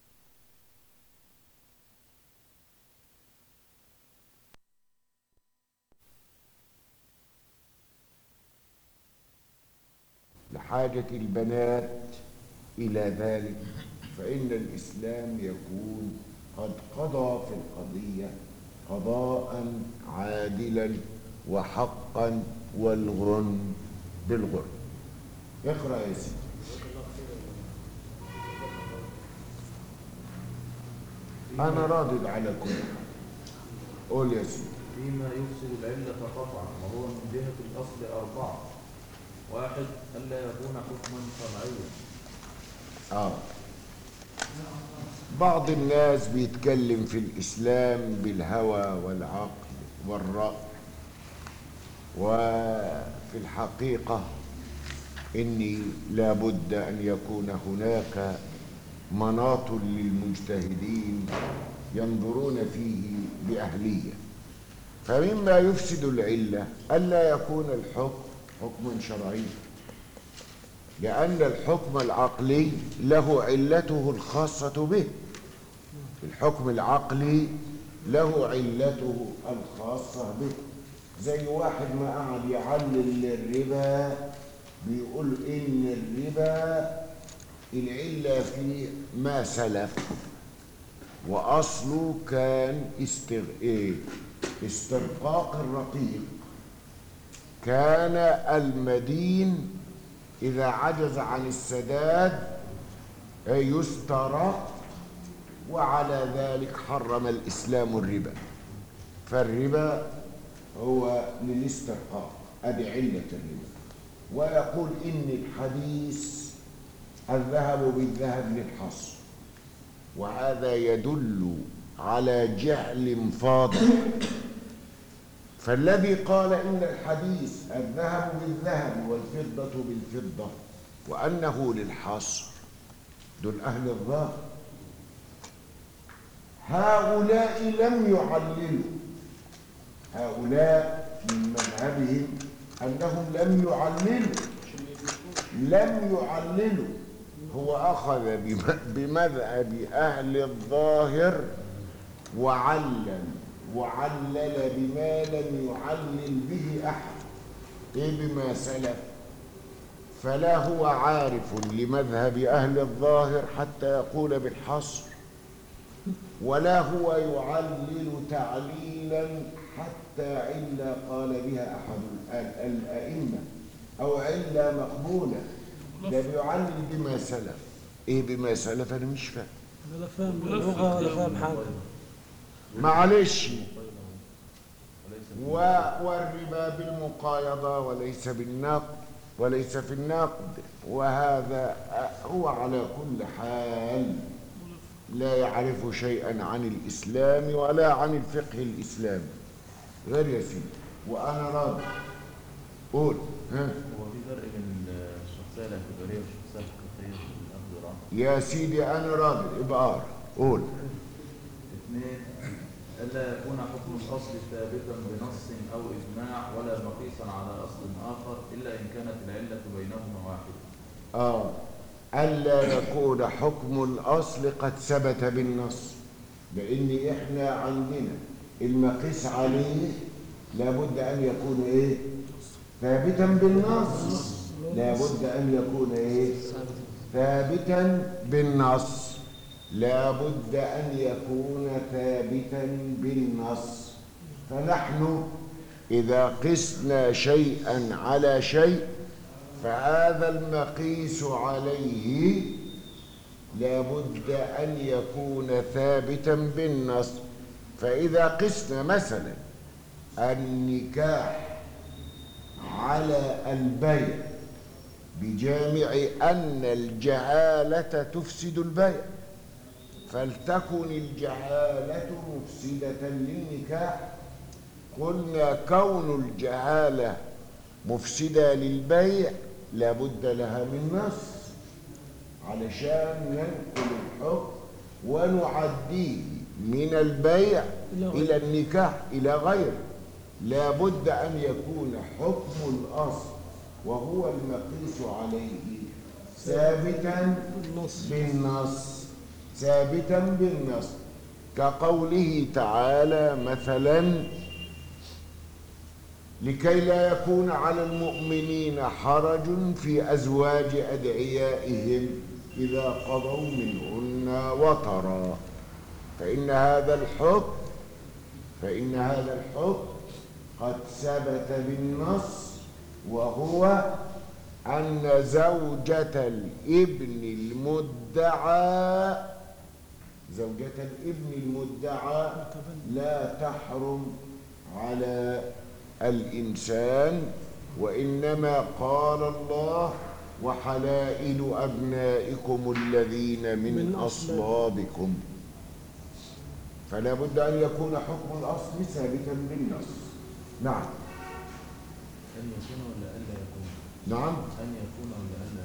لحاجة البنات إلى ذلك فإن الإسلام يكون قد قضى في القضية قضاء عادلا وحقا والغرم بالغرم اقرأ يا سيدي أنا راضد على كل حال قول يا سيدي فيما يفسد العلة قطعا وهو من جهة الأصل أربعة واحد ألا يكون حكما شرعيا آه بعض الناس بيتكلم في الإسلام بالهوى والعقل والرأي وفي الحقيقة إني لابد أن يكون هناك مناط للمجتهدين ينظرون فيه بأهلية فمما يفسد العلة ألا يكون الحكم حكما شرعيا لأن الحكم العقلي له علته الخاصة به الحكم العقلي له علته الخاصة به زي واحد ما قعد يعلل الربا بيقول إن الربا العلة فيه ما سلف وأصله كان استغ... إيه؟ استرقاق الرقيق كان المدين إذا عجز عن السداد يسترق وعلى ذلك حرم الإسلام الربا فالربا هو للاسترقاق أدي علة الربا ويقول إن الحديث الذهب بالذهب للحصر وهذا يدل على جهل فاضح فالذي قال إن الحديث الذهب بالذهب والفضة بالفضة وأنه للحصر دول أهل الظاهر هؤلاء لم يعللوا هؤلاء من مذهبهم أنهم لم يعللوا لم يعللوا هو أخذ بم- بمذهب أهل الظاهر وعلل وعلل بما لم يعلل به أحد إيه بما سلف فلا هو عارف لمذهب أهل الظاهر حتى يقول بالحصر ولا هو يعلل تعليلا حتى علة قال بها أحد ال- الأئمة أو علة مقبولة ده بيعلل بما سلف إيه بما سلف أنا مش فاهم ولا فاهم اللغة ولا فاهم حاجة معلش و- والربا بالمقايضة وليس بالنقد وليس في النقد وهذا هو على كل حال لا يعرف شيئا عن الإسلام ولا عن الفقه الإسلامي غير يسير وأنا راضي قول ها هو في فرق بين الشخصية الاعتبارية والشخصية الحقيقية في الأخذ والعطاء يا سيدي أنا راضي ابقى قار. قول اثنين ألا يكون حكم الأصل ثابتا بنص أو إجماع ولا مقيسا على أصل آخر إلا إن كانت العلة بينهما واحدة آه ألا يكون حكم الأصل قد ثبت بالنص لأن إحنا عندنا المقيس عليه لابد أن يكون إيه ثابتا بالنص لابد أن يكون إيه ثابتا بالنص لابد أن يكون ثابتا بالنص فنحن إذا قسنا شيئا على شيء فهذا المقيس عليه لابد أن يكون ثابتا بالنص فإذا قسنا مثلا النكاح على البيع بجامع أن الجهالة تفسد البيع فلتكن الجهالة مفسدة للنكاح قلنا كون الجهالة مفسدة للبيع لابد لها من نص علشان ننقل الحكم ونعديه من البيع إلى النكاح إلى غيره لابد أن يكون حكم الأصل وهو المقيس عليه ثابتا بالنص ثابتا بالنص كقوله تعالى مثلا لكي لا يكون على المؤمنين حرج في أزواج أدعيائهم إذا قضوا منهن وطرا فإن هذا الحكم فإن هذا الحكم قد ثبت بالنص وهو أن زوجة الابن المدعى زوجة الابن المدعى لا تحرم على الإنسان وإنما قال الله وحلائل أبنائكم الذين من, من أصلابكم فلا بد أن يكون حكم الأصل ثابتا بالنص نعم أن يكون ولا ألا يكون نعم أن يكون ولا ألا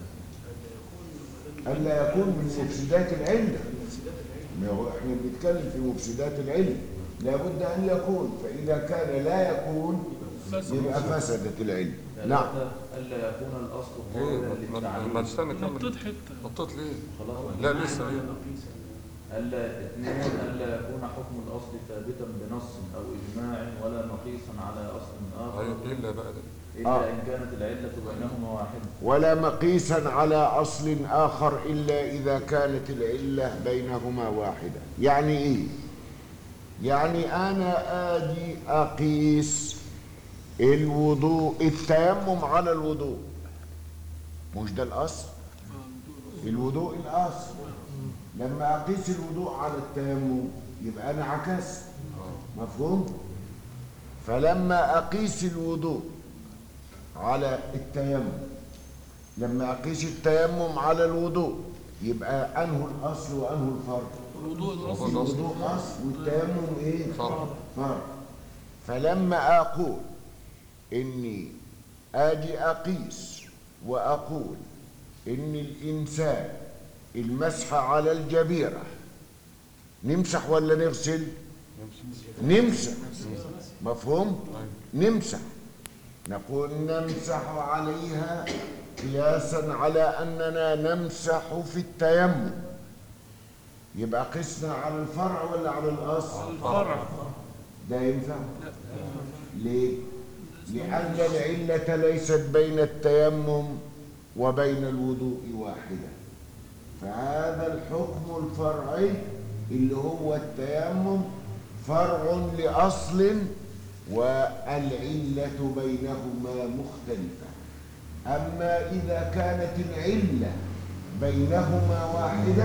يكون ألا يكون من مفسدات العلة ما هو احنا بنتكلم في مفسدات العلة لابد أن يكون فإذا كان لا يكون يبقى فسدت العلة نعم ثلاثة ألا يكون الأصل ليه؟ قابلا ما- ما- للتعليل ما تستنى كمل نطيت حته نطيت ليه؟ خلاص لا لسه ليه؟ ألا اثنين ألا يكون حكم الأصل ثابتا بنص أو إجماع ولا مقيسا على أصل آخر أيوة إلا بقى ده إلا آه. إن كانت العلة بينهما واحدة ولا مقيسا على أصل آخر إلا إذا كانت العلة بينهما واحدة يعني إيه؟ يعني أنا آجي أقيس الوضوء التيمم على الوضوء مش ده الأصل الوضوء الأصل لما أقيس الوضوء على التيمم يبقى أنا عكست مفهوم؟ فلما أقيس الوضوء على التيمم لما أقيس التيمم على الوضوء يبقى أنه الأصل وأنه الفرع الوضوء الأصل الوضوء أصل والتيمم إيه؟ فرع. فرع فلما أقول إني آجي أقيس وأقول إن الإنسان المسح على الجبيرة نمسح ولا نغسل؟ نمسح مفهوم؟ نمسح نقول نمسح عليها قياسا على أننا نمسح في التيمم يبقى قسنا على الفرع ولا على الأصل؟ الفرع ده ينفع؟ ليه؟ لأن العلة ليست بين التيمم وبين الوضوء واحدة فهذا الحكم الفرعي اللي هو التيمم فرع لأصل والعلة بينهما مختلفة أما إذا كانت العلة بينهما واحدة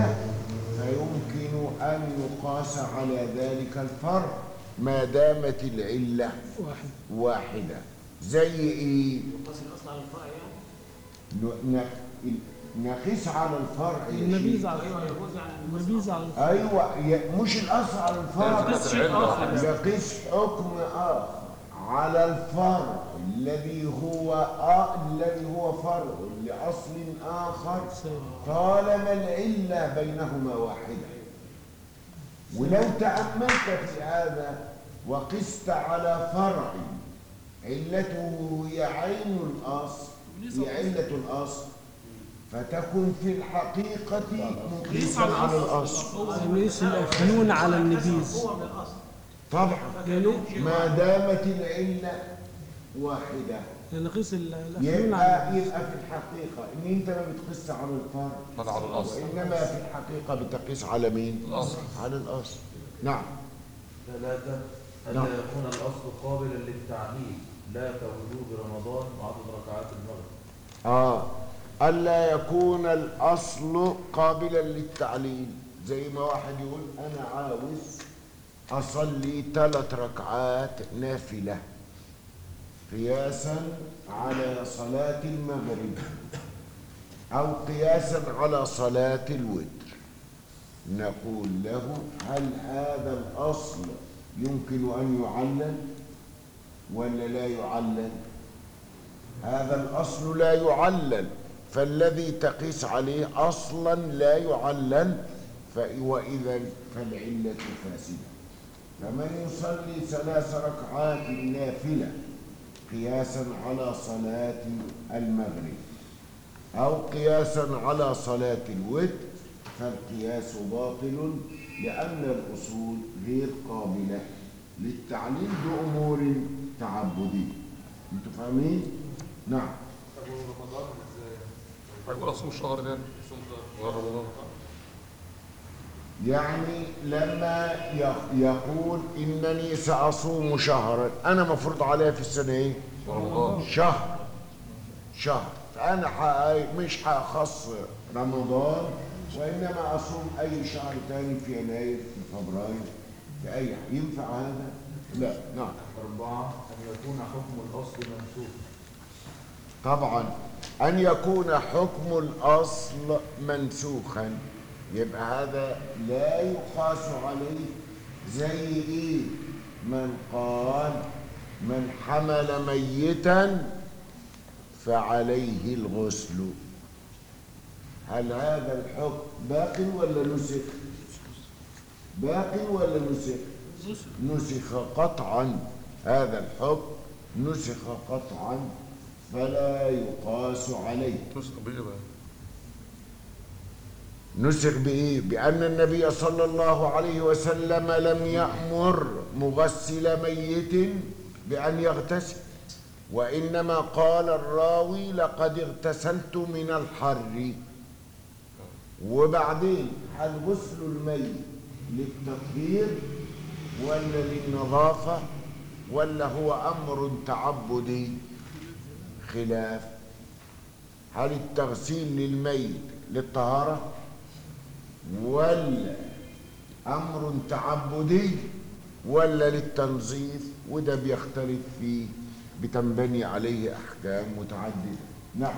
فيمكن أن يقاس على ذلك الفرع ما دامت العلة واحد واحدة زي إيه؟ يقاس الاصل على الفرع يعني ن- ن- نقيس على الفرع يا النبيذ شيخ. على ايوه يجوز يعني النبيذ على أيوة ي- مش الأصل على الفرع بس شيء آخر. نقيس حكم آخر على الفرع الذي هو آ... الذي هو فرع لأصل آخر طالما العلة بينهما واحدة ولو تأملت في هذا وقست على فرع علته هي عين الأصل هي علة الأصل فتكن في الحقيقة مقيسا على الأصل ليس الأفنون على النبيذ هو من الاصل طبعا يعني ما دامت العلة واحدة يعني قيس ال- الأفنون على يبقى يبقى في الحقيقة إن أنت ما بتقيس على الفرع هذا على الأصل وإنما في الحقيقة بتقيس على مين؟ الأصل. على الأصل نعم ثلاثة نعم. ألا يكون الأصل قابلا للتعليل لا كوجوب رمضان وعدد ركعات المغرب آه ألا يكون الأصل قابلا للتعليل زي ما واحد يقول أنا عاوز أصلي ثلاث ركعات نافلة قياسا على صلاة المغرب أو قياسا على صلاة الوتر نقول له هل هذا الأصل يمكن أن يعلل ولا لا يعلل هذا الأصل لا يعلل فالذي تقيس عليه أصلا لا يعلل ف- وإذا فالعلة فاسدة فمن يصلي ثلاث ركعات نافلة قياسا على صلاة المغرب أو قياسا على صلاة الوتر فالقياس باطل لأن الأصول غير قابلة للتعليل بأمور تعبدية أنتوا فاهمين؟ نعم هيقول أصوم الشهر ده غير رمضان يعني لما ي- يقول إنني سأصوم شهرا أنا مفروض عليا في السنة إيه؟ رمضان شهر شهر فأنا ح- مش هخص رمضان وإنما أصوم أي شهر تاني في يناير في فبراير في أي ينفع هذا؟ لا نعم أربعة أن يكون حكم الأصل منسوخ طبعا أن يكون حكم الأصل منسوخا يبقى هذا لا يقاس عليه زي إيه من قال من حمل ميتا فعليه الغسل هل هذا الحكم باق ولا نسخ باق ولا نسخ نسخ قطعا هذا الحكم نسخ قطعا فلا يقاس عليه نسخ بإيه بقى؟ نسخ بإيه؟ بأن النبي صلى الله عليه وسلم لم يأمر مغسل ميت بأن يغتسل وإنما قال الراوي لقد اغتسلت من الحر وبعدين هل غسل الميت للتطهير ولا للنظافة ولا هو أمر تعبدي خلاف هل التغسيل للميت للطهارة ولا أمر تعبدي ولا للتنظيف وده بيختلف فيه بتنبني عليه أحكام متعددة نعم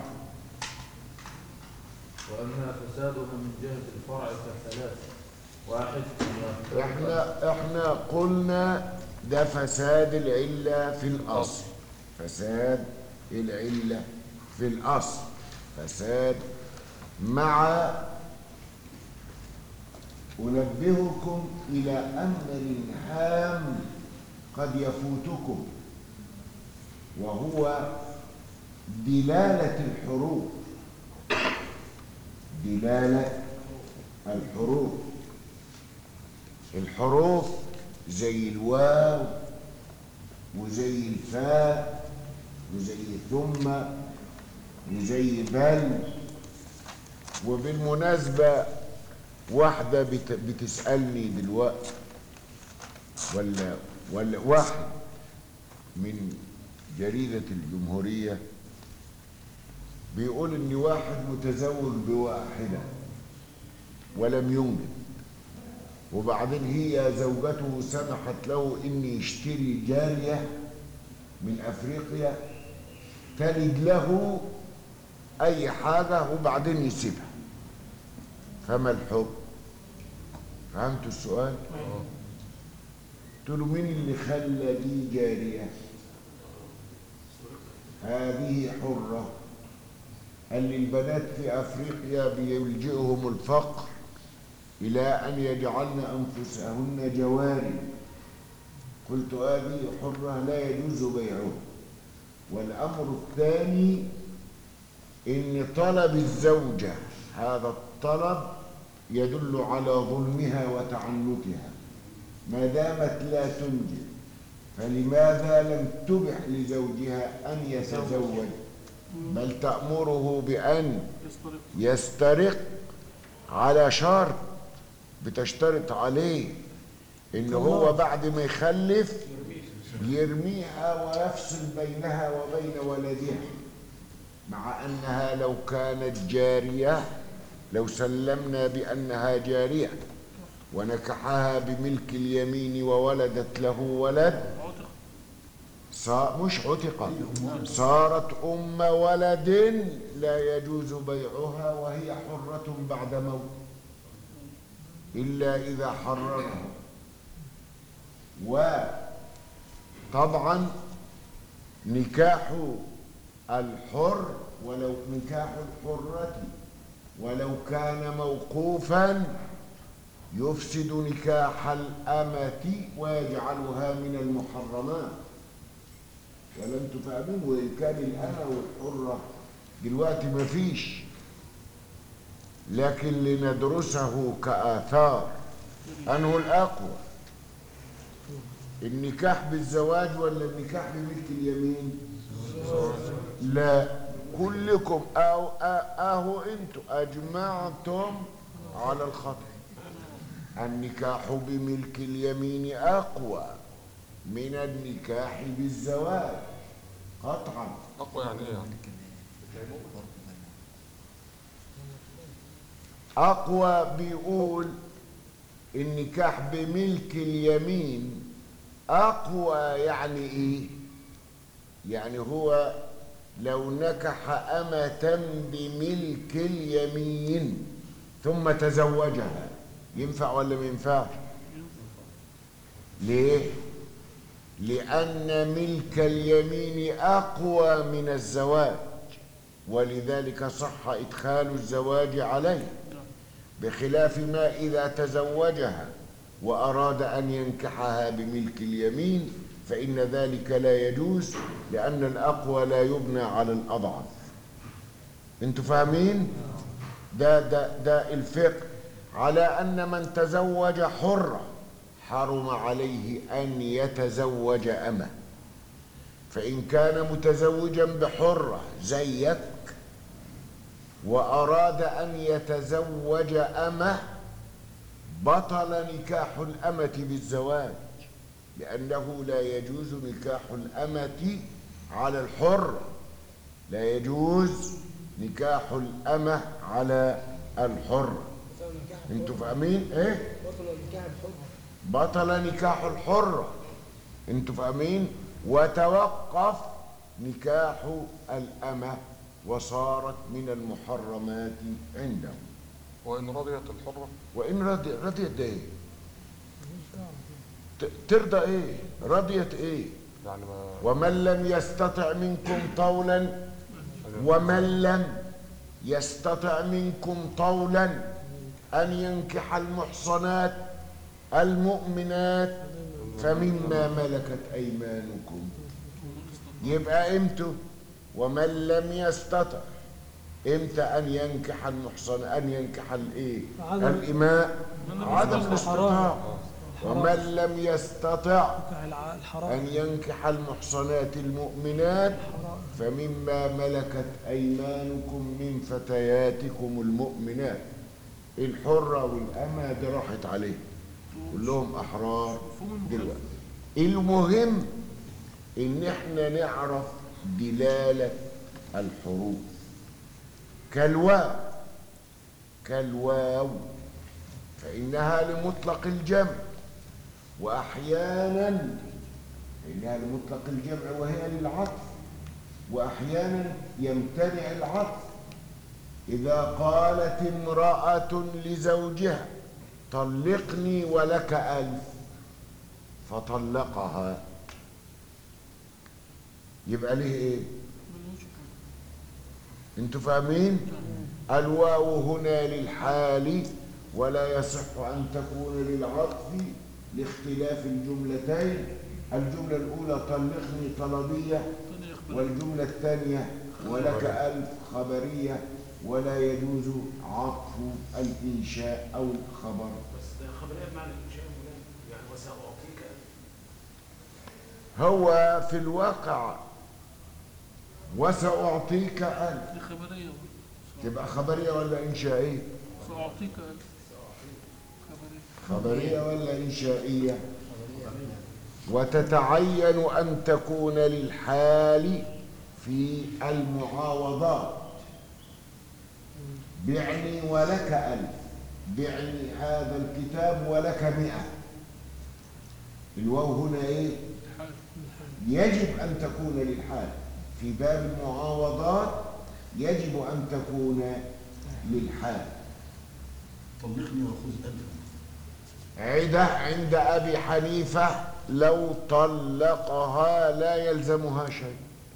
وأما فسادها من جهة الفرع فثلاث واحد أن يرتبط- احنا احنا قلنا ده فساد العلة في الأصل فساد العلة في الأصل فساد مع أنبهكم إلى أمر هام قد يفوتكم وهو دلالة الحروف دلالة الحروف الحروف زي الواو وزي الفاء وزي ثم وزي بل وبالمناسبة واحدة بت... بتسألني دلوقتي ولا ولا واحد من جريدة الجمهورية بيقول إن واحد متزوج بواحدة ولم ينجب وبعدين هي زوجته سمحت له إن يشتري جارية من أفريقيا تلد له أي حاجة وبعدين يسيبها فما الحكم؟ فهمتوا السؤال؟ قلت له مين اللي خلى دي جارية؟ هذه حرة قال لي البنات في أفريقيا بيلجئهم الفقر إلى أن يجعلن أنفسهن جواري قلت هذه حرة لا يجوز بيعها والأمر الثاني إن طلب الزوجة هذا الطلب يدل على ظلمها وتعنتها ما دامت لا تنجب فلماذا لم تبح لزوجها أن يتزوج بل تأمره بأن يسترق يسترق على شرط بتشترط عليه ان هو بعد ما يخلف يرميها ويفصل بينها وبين ولدها مع انها لو كانت جاريه لو سلمنا بانها جاريه ونكحها بملك اليمين وولدت له ولد عتق صا مش عتقت صارت أم ولد لا يجوز بيعها وهي حرة بعد موت إلا إذا حررها وطبعا نكاح الحر ولو نكاح الحرة ولو كان موقوفا يفسد نكاح الأمة ويجعلها من المحرمات ولم تفهمون وإن كان الأمة والحرة دلوقتي مفيش لكن لندرسه كآثار أنه الأقوى النكاح بالزواج ولا النكاح بملك اليمين لا كلكم أو أهو أنتم أجمعتم على الخطأ النكاح بملك اليمين أقوى من النكاح بالزواج قطعا اقوى يعني ايه يعني أقوى بيقول النكاح بملك اليمين أقوى يعني إيه؟ يعني هو لو نكح أمة بملك اليمين ثم تزوجها ينفع ولا ما ينفعش؟ ليه؟ لأن ملك اليمين أقوى من الزواج ولذلك صح إدخال الزواج عليه بخلاف ما إذا تزوجها وأراد أن ينكحها بملك اليمين فإن ذلك لا يجوز لأن الأقوى لا يبنى على الأضعف انتوا فاهمين؟ ده, ده, ده الفقه على أن من تزوج حرة حرم عليه أن يتزوج أمه فإن كان متزوجا بحرة زيك وأراد أن يتزوج أمه بطل نكاح الأمة بالزواج لأنه لا يجوز نكاح الأمة على الحرة لا يجوز نكاح الأمة على الحرة انتوا فاهمين ايه بطل النكاح الحر بطل نكاح الحرة انتوا فاهمين وتوقف نكاح الأمة وصارت من المحرمات عنده وان رضيت الحره وإن رضي رضيت ده ايه ت- ترضى ايه رضيت ايه يعني ما ومن لم يستطع منكم طولا ومن لم يستطع منكم طولا أن ينكح المحصنات المؤمنات فمما ملكت أيمانكم يبقى امتى ومن لم يستطع امتى أن ينكح المحصن أن ينكح الايه عدم- الإماء من لم عدم يستطع. الاستطاعة ومن لم يستطع ينكح الع- الحرام أن ينكح المحصنات المؤمنات فمما ملكت أيمانكم من فتياتكم المؤمنات الحرة والأمة دي راحت عليه كلهم أحرار دلوقتي المهم إن إحنا نعرف دلالة الحروف كالواو كالواو فإنها لمطلق الجمع وأحيانا إنها لمطلق الجمع وهي للعطف وأحيانا يمتنع العطف إذا قالت امرأة لزوجها طلقني ولك ألف فطلقها يبقى ليه ايه انتوا فاهمين الواو هنا للحال ولا يصح ان تكون للعطف لاختلاف الجملتين الجمله الاولى طلقني طلبيه والجمله الثانيه ولك الف خبريه ولا يجوز عطف الانشاء او الخبر بس خبريه بمعنى الانشاء فلان يعني وساعطيك هو في الواقع وسأعطيك ألف دي خبرية تبقى خبرية ولا إنشائية سأعطيك ألف خبرية خبرية ولا إنشائية وتتعين أن تكون للحال في المعاوضات بعني ولك ألف بعني هذا الكتاب ولك مئة الواو هنا إيه يجب أن تكون للحال في باب المعاوضات يجب أن تكون للحال طلقني وخذ ألف عدة عند أبي حنيفة لو طلقها لا يلزمها شيء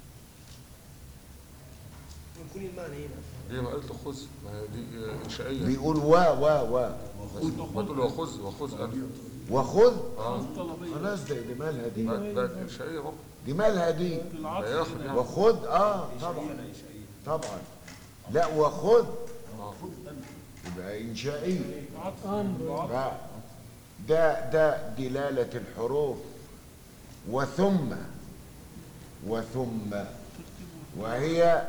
يكون المعنى هنا هي ما قالت له خذ ما هي دي انشائيه بيقول وا وا وا ما تقول له خذ وخذ ألف وخذ اه خلاص ده دي مالها دي ما- بقت انشائيه برضه دي مالها دي هياخد يعني وخذ اه طبعا طبعا لا وخذ يبقى إنشائية ف- ده ده دلالة الحروف وثم وثم وهي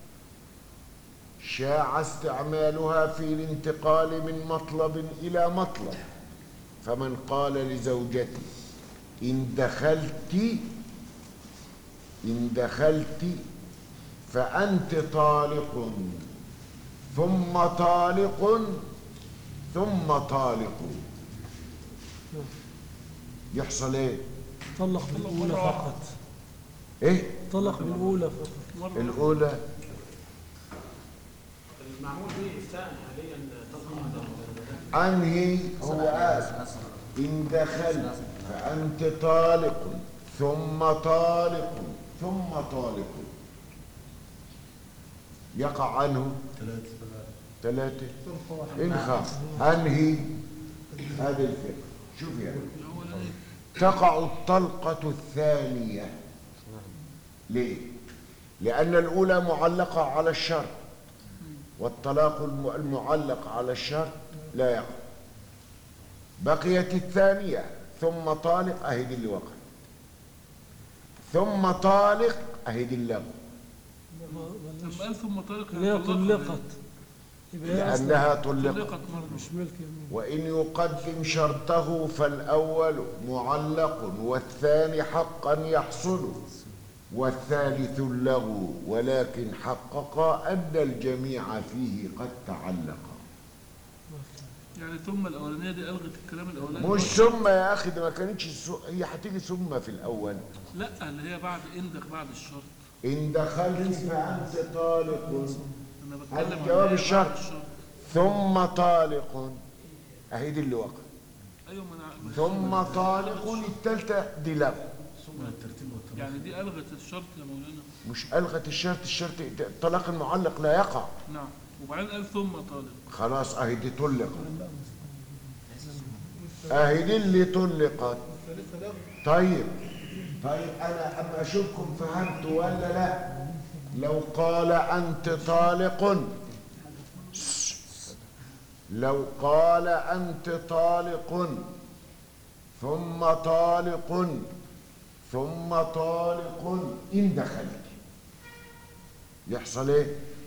شاع استعمالها في الانتقال من مطلب إلى مطلب فمن قال لزوجته إن دخلت إن دخلت فأنت طالق ثم طالق ثم طالق يحصل ايه طلق بالأولى فقط ايه طلق بالأولى فقط الاولى المعمول به افتاء حاليا طبقا انهي هو قال ان دخلت فانت طالق ثم طالق ثم طالق يقع عنه ثلاثة إن خاف أنهي هذه الفكرة شوف يعني تقع الطلقة الثانية ليه؟ لأن الأولى معلقة على الشرط والطلاق الم- المعلق على الشرط لا يقع بقيت الثانية ثم طالق أهي دي اللي وقع ثم طالق أهي دي اللغو لما قال ثم طلق اللي هي طلقت يبقى هي أصلاً لأنها طلقت طلقت مرة مش ملك يمين وإن يقدم شرطه فالأول معلق والثاني حقا يحصل والثالث اللغو ولكن حقق أن الجميع فيه قد تعلق يعني ثم الأولانية دي ألغت الكلام الأولاني مش ثم يا أخي ده ما كانتش سو... هي هتيجي ثم في الأول لا اللي هي بعد إندك بعد الشرط إن دخلت فأنت طالق أنا بتكلم هذا عن جواب اللي هي الشرط بعد الشرط ثم طالق أهي دي اللي وقع أيوة ما أنا ثم طالق التالتة دي لغو يعني دي ألغت الشرط يا مولانا مش ألغت الشرط الشرط الطلاق المعلق لا يقع نعم وبعدين قال ثم طالق خلاص اهي دي طلقت اهي دي اللي طلقت طيب طيب انا اما اشوفكم فهمتوا ولا لا لو قال انت طالق لو قال انت طالق ثم طالق ثم طالق إن دخلت يحصل ايه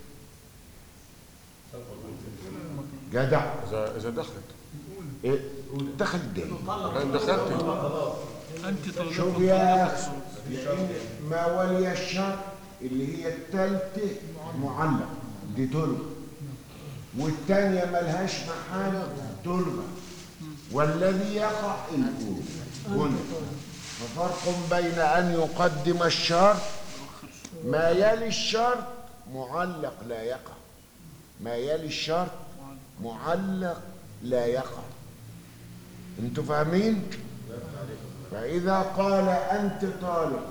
جدع اذا اذا دخلت إيه؟ دخلت ده لان دخلت أنت طالب شوف يا أخي لأن ما ولي الشر اللي هي التالتة معلق دي تلغى والتانية ملهاش محل تلغى والذي يقع الأولى هنا ففرق بين أن يقدم الشرط ما يلي الشرط معلق لا يقع ما يلي الشرط معلق لا يقع انتوا فاهمين فإذا قال أنت طالق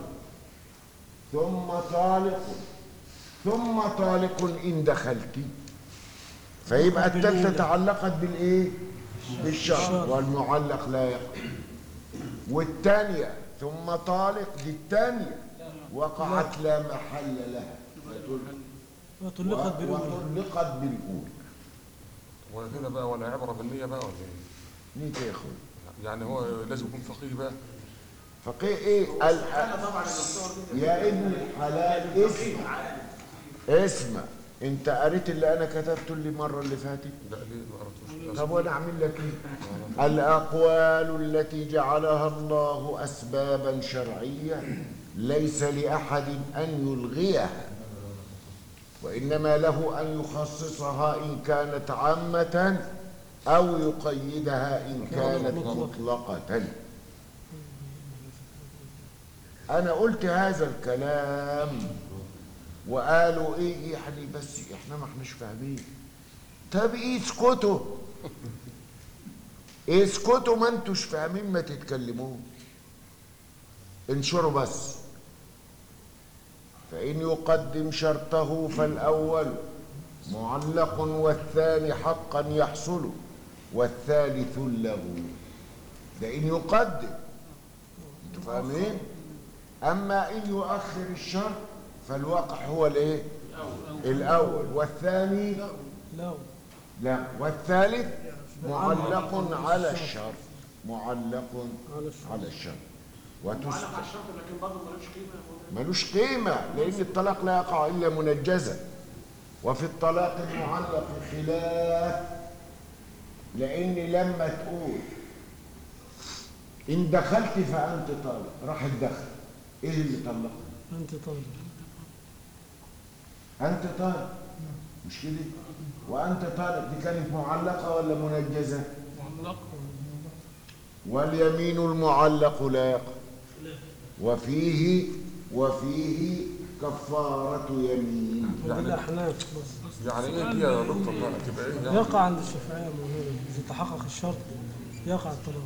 ثم طالق ثم طالق إن دخلت فيبقى التالتة تعلقت بالإيه؟ بالشرط والمعلق لا يقع والثانية ثم طالق دي الثانية وقعت لا محل لها وطلقت بالأولى وطلقت بالأولى وهنا بقى ولا عبره بالنيه بقى ولا ايه؟ مين يا اخوي يعني هو لازم يكون فقيه بقى فقيه ايه ال- طبعا الدكتور يا ابن الحلال اسمع اسمع انت قريت اللي انا كتبته اللي المره اللي فاتت لا ليه ما قرأتوش طب وانا اعمل لك ايه الاقوال التي جعلها الله اسبابا شرعيه ليس لاحد ان يلغيها وانما له ان يخصصها ان كانت عامه او يقيدها ان كانت مطلقه انا قلت هذا الكلام وقالوا ايه يعني بس احنا ما احناش فاهمين طب اسكتوا اسكتوا ما انتوش فاهمين ما تتكلموش انشروا بس فإن يقدم شرطه فالأول معلق والثاني حقا يحصل والثالث له ده إن يقدم انتوا فاهمين أما إن يؤخر الشرط فالواقع هو الإيه الأول والثاني لا لا والثالث معلق على الشرط معلق على الشرط. على الشرط معلق وتست على الشرط لكن برضه ملوش قيمه يا أخويا. ملوش قيمة لأن الطلاق لا يقع إلا منجزا وفي الطلاق المعلق خلاف لأن لما تقول إن دخلت فأنت طالق راح الدخل إيه اللي طلقها؟ أنت طالب أنت طالق مش كده؟ وأنت طالق دي كانت معلقة ولا منجزة؟ معلق واليمين المعلق لا يقع وفيه وفيه كفارة يمين ودي الأحناف بس يعني ايه دي يا دكتور بقى تبقى ايه يعني يقع عند الشافعية مولانا إذا تحقق الشرط يقع الطلاق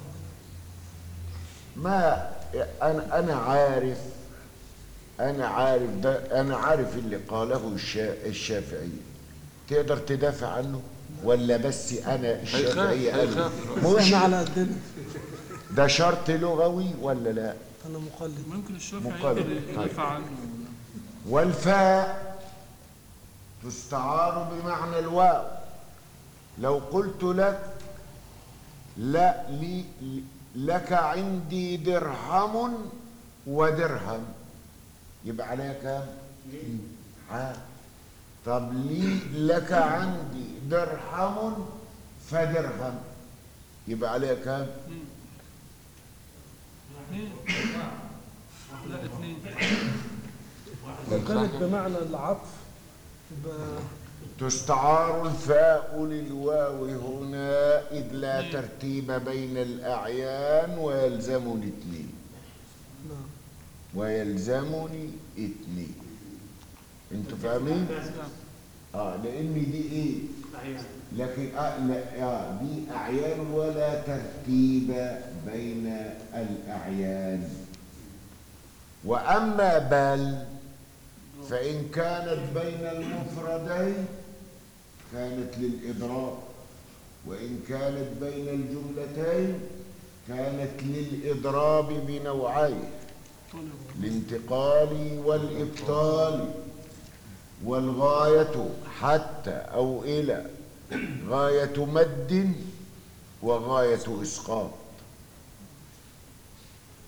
ما انا انا عارف انا عارف ده انا عارف اللي قاله الشا- الشافعي تقدر تدافع عنه ولا بس انا الشافعي هيخاف قال هيخاف مش احنا على قدنا ده شرط لغوي ولا لا أنا مقلد ممكن الشافعي مقابل. يقدر يدافع عنه والفاء تستعار بمعنى الواو لو قلت لك لا لي لك عندي درهم ودرهم يبقى عليها كام؟ ها طب لي لك عندي درهم فدرهم يبقى عليها كام؟ اثنين لا اثنين لو كانت بمعنى العطف يبقى تستعار الفاء للواو هنا إذ لا ترتيب بين الأعيان ويلزمني اثنين نعم ويلزمني اثنين انتوا فاهمين؟ اه لان دي ايه؟ لكن آه لا آه دي اعيان ولا ترتيب بين الاعيان واما بل فان كانت بين المفردين كانت للاضراب وان كانت بين الجملتين كانت للاضراب بنوعين الانتقال والإبطال والغاية حتى أو إلى غاية مد وغاية إسقاط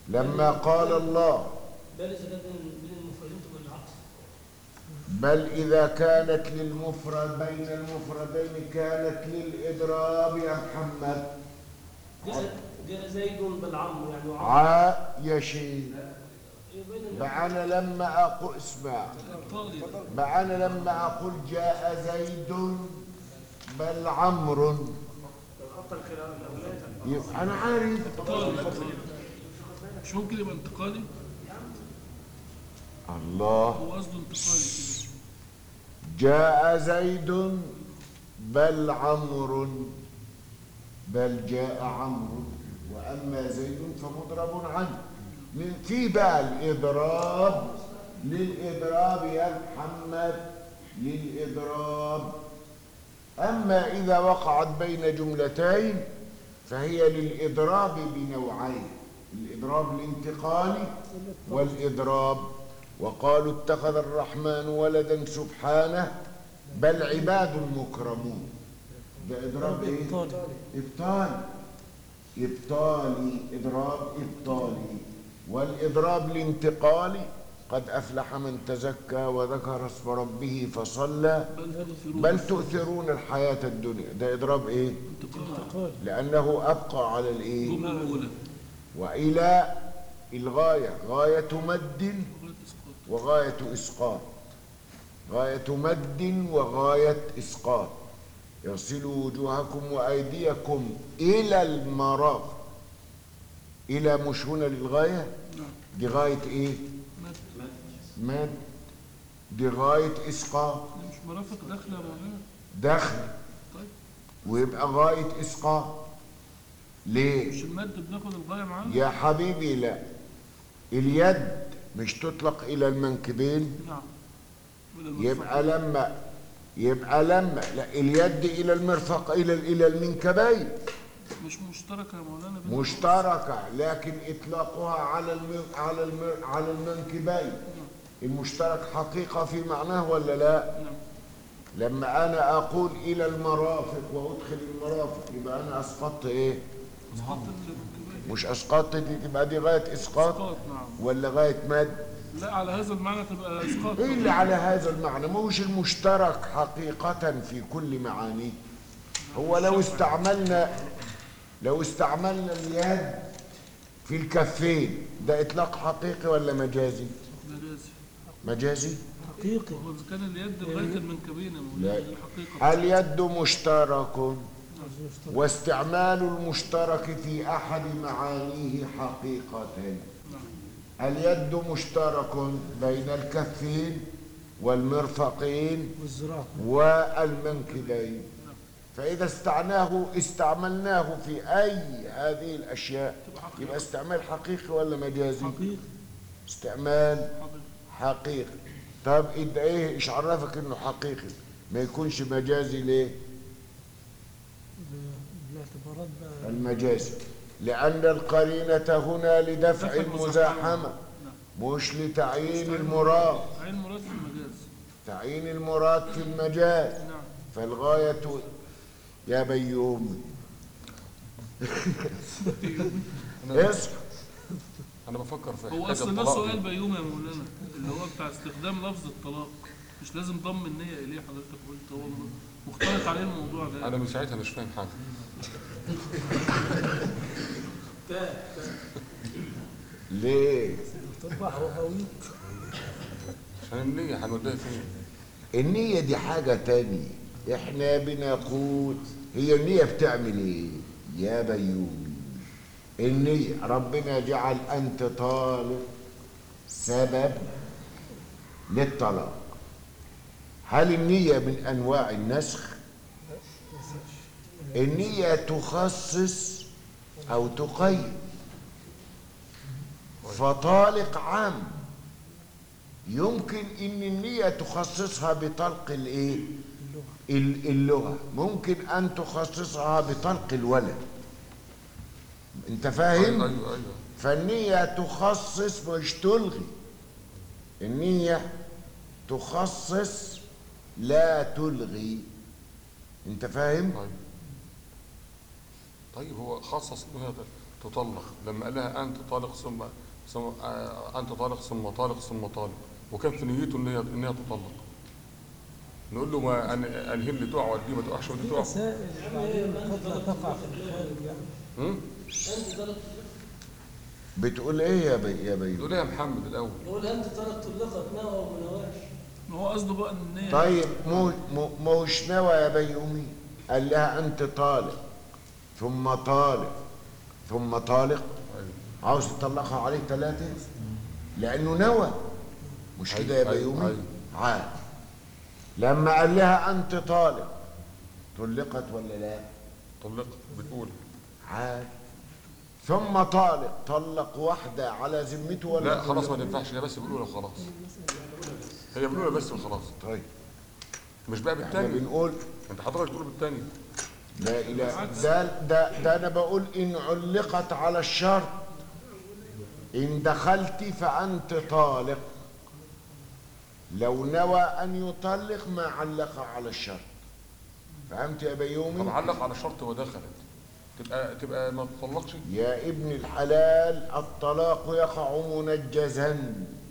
لما قال الله بل إذا كان بين بين المفردين تبقى العكس بل إذا كانت للمفرد بين المفردين كانت للإضراب يا محمد جاء جاء زيد بالعم يعني وعم عايشين بين بقى أنا لما أقول اسمع طالب بقى أنا لما أقول جاء زيد بل عمرو يبقى أنا عارف طالب مش ممكن يبقى انتقالي الله هو قصده انتقالي كده جاء زيد بل عمرو بل جاء عمرو وأما زيد فمضرب عنه من في بقى الإضراب للإضراب يا محمد للإضراب أما إذا وقعت بين جملتين فهي للإضراب بنوعين الإضراب الانتقالي والإضراب وقالوا اتخذ الرحمن ولدا سبحانه بل عباد مكرمون ده إضراب إيه؟ إبطالي إبطالي إضراب إبطالي والإضراب الانتقالي قد أفلح من تزكى وذكر اسم ربه فصلى بل تؤثرون بل تؤثرون الحياة الدنيا ده إضراب إيه؟ انتقالي لأنه أبقى على الإيه؟ الجملة الأولى وإلى الغاية غاية مد لغاية إسقاط وغاية إسقاط غاية مد وغاية إسقاط يغسلوا وجوهكم وأيديكم إلى المرافق إلى مش هنا للغاية نعم دي غاية إيه؟ مد مد دي غاية إسقاط مش مرافق داخلة يا مولانا دخل طيب ويبقى غاية إسقاط ليه؟ مش المد بناخد الغاية معانا يا حبيبي لا اليد مش تطلق إلى المنكبين نعم ولا يبقى المرفق. لما يبقى لما لا اليد الى المرفق الى الى المنكبين مش مشتركة يا مولانا بين مشتركه لكن اطلاقها على الم... على الم... على المنكبين المشترك حقيقه في معناه ولا لا نعم لما انا اقول الى المرافق وادخل المرافق يبقى انا اسقطت ايه إسقاط المنكبين مش اسقطت دي تبقى دي غايه اسقاط إسقاط نعم ولا غايه مد لا على هذا المعنى تبقى إسقاط ايه اللي على هذا المعنى مش المشترك حقيقة في كل معانيه هو لو استعملنا لو استعملنا اليد في الكفين ده اطلاق حقيقي ولا مجازي مجازي مجازي حقيقي هو إذا كان اليد لغاية المنكبين يا لا. مولانا دي الحقيقة اليد مشترك واستعمال المشترك في احد معانيه حقيقة نعم اليد مشترك بين الكفين والمرفقين والزراعة والمنكبين فإذا استعناه استعملناه في أي هذه الأشياء يبقى استعمال حقيقي ولا مجازي؟ حقيقي استعمال حقيقة حقيقي طب إنت إيه إيش عرفك إنه حقيقي؟ ما يكونش مجازي ليه؟ ب- بالاعتبارات بقى المجازي لأن القرينة هنا لدفع دفع المزاحمة مش لتعيين المراد عين مراد في المجاز تعيين المراد في المجاز نعم فالغاية يا بيوم اصحى انا بفكر في هو حكايه اصل ده الطلاق سؤال دي. بيوم يا مولانا اللي هو بتاع استخدام لفظ الطلاق مش لازم ضم النية إليه حضرتك قلت هو مختلط عليه الموضوع ده انا من ساعتها مش فاهم حاجه ليه؟ تطبع رهويت عشان النيه هنوديها فين النية دي حاجة تانية احنا بنقول هي النية بتعمل ايه يا بيومي النية ربنا جعل انت طالق سبب للطلاق هل النية من انواع النسخ النية تخصص او تقيد فطالق عام يمكن ان النية تخصصها بطلق الايه ال- اللغة ممكن ان تخصصها بطلق الولد انت فاهم ايوه ايوه ايوه فالنية تخصص مش تلغي النية تخصص لا تلغي انت فاهم طيب طيب هو خصص انه هذا تطلق لما قال لها انت طالق ثم ثم آه، انت طالق ثم طالق ثم طالق وكان في نيته ان هي ان هي تطلق نقول له ما أن- انهي اللي تقع ودي ما تقعش ودي في تقع مسائل بعدين قد لا تقع في الخارج يعني هم؟ أنت طلق بتقول ايه يا بي يا بيومي تقول ايه يا محمد الاول يقول أنت طلق طلقت نوى وما نواش ما هو قصده بقى ان النية طيب مو مو- موش نوى يا بيومي قال لها انت طالق ثم طالق ثم طالق أيوة. عاوز تطلقها عليه ثلاثة لأنه نوى مش كده يا أيوة، بيومي أيوة. عاد لما قال لها أنت طالق طلقت ولا لا طلقت بتقول عاد ثم طالق طلق واحدة على ذمته ولا لا خلاص ما طلق؟ تنفعش هي بس بنقولها خلاص هي بنقولها بس وخلاص طيب مش بقى احنا بالتاني بنقول انت حضرتك بتقول بالتاني لا إله ده ده ده أنا بقول إن علقت على الشرط إن دخلت فأنت طالق لو نوى أن يطلق ما علق على الشرط فهمت يا طب بيومي؟ علق على شرط ودخلت تبقى تبقى ما تطلقش يا ابن الحلال الطلاق يقع منجزا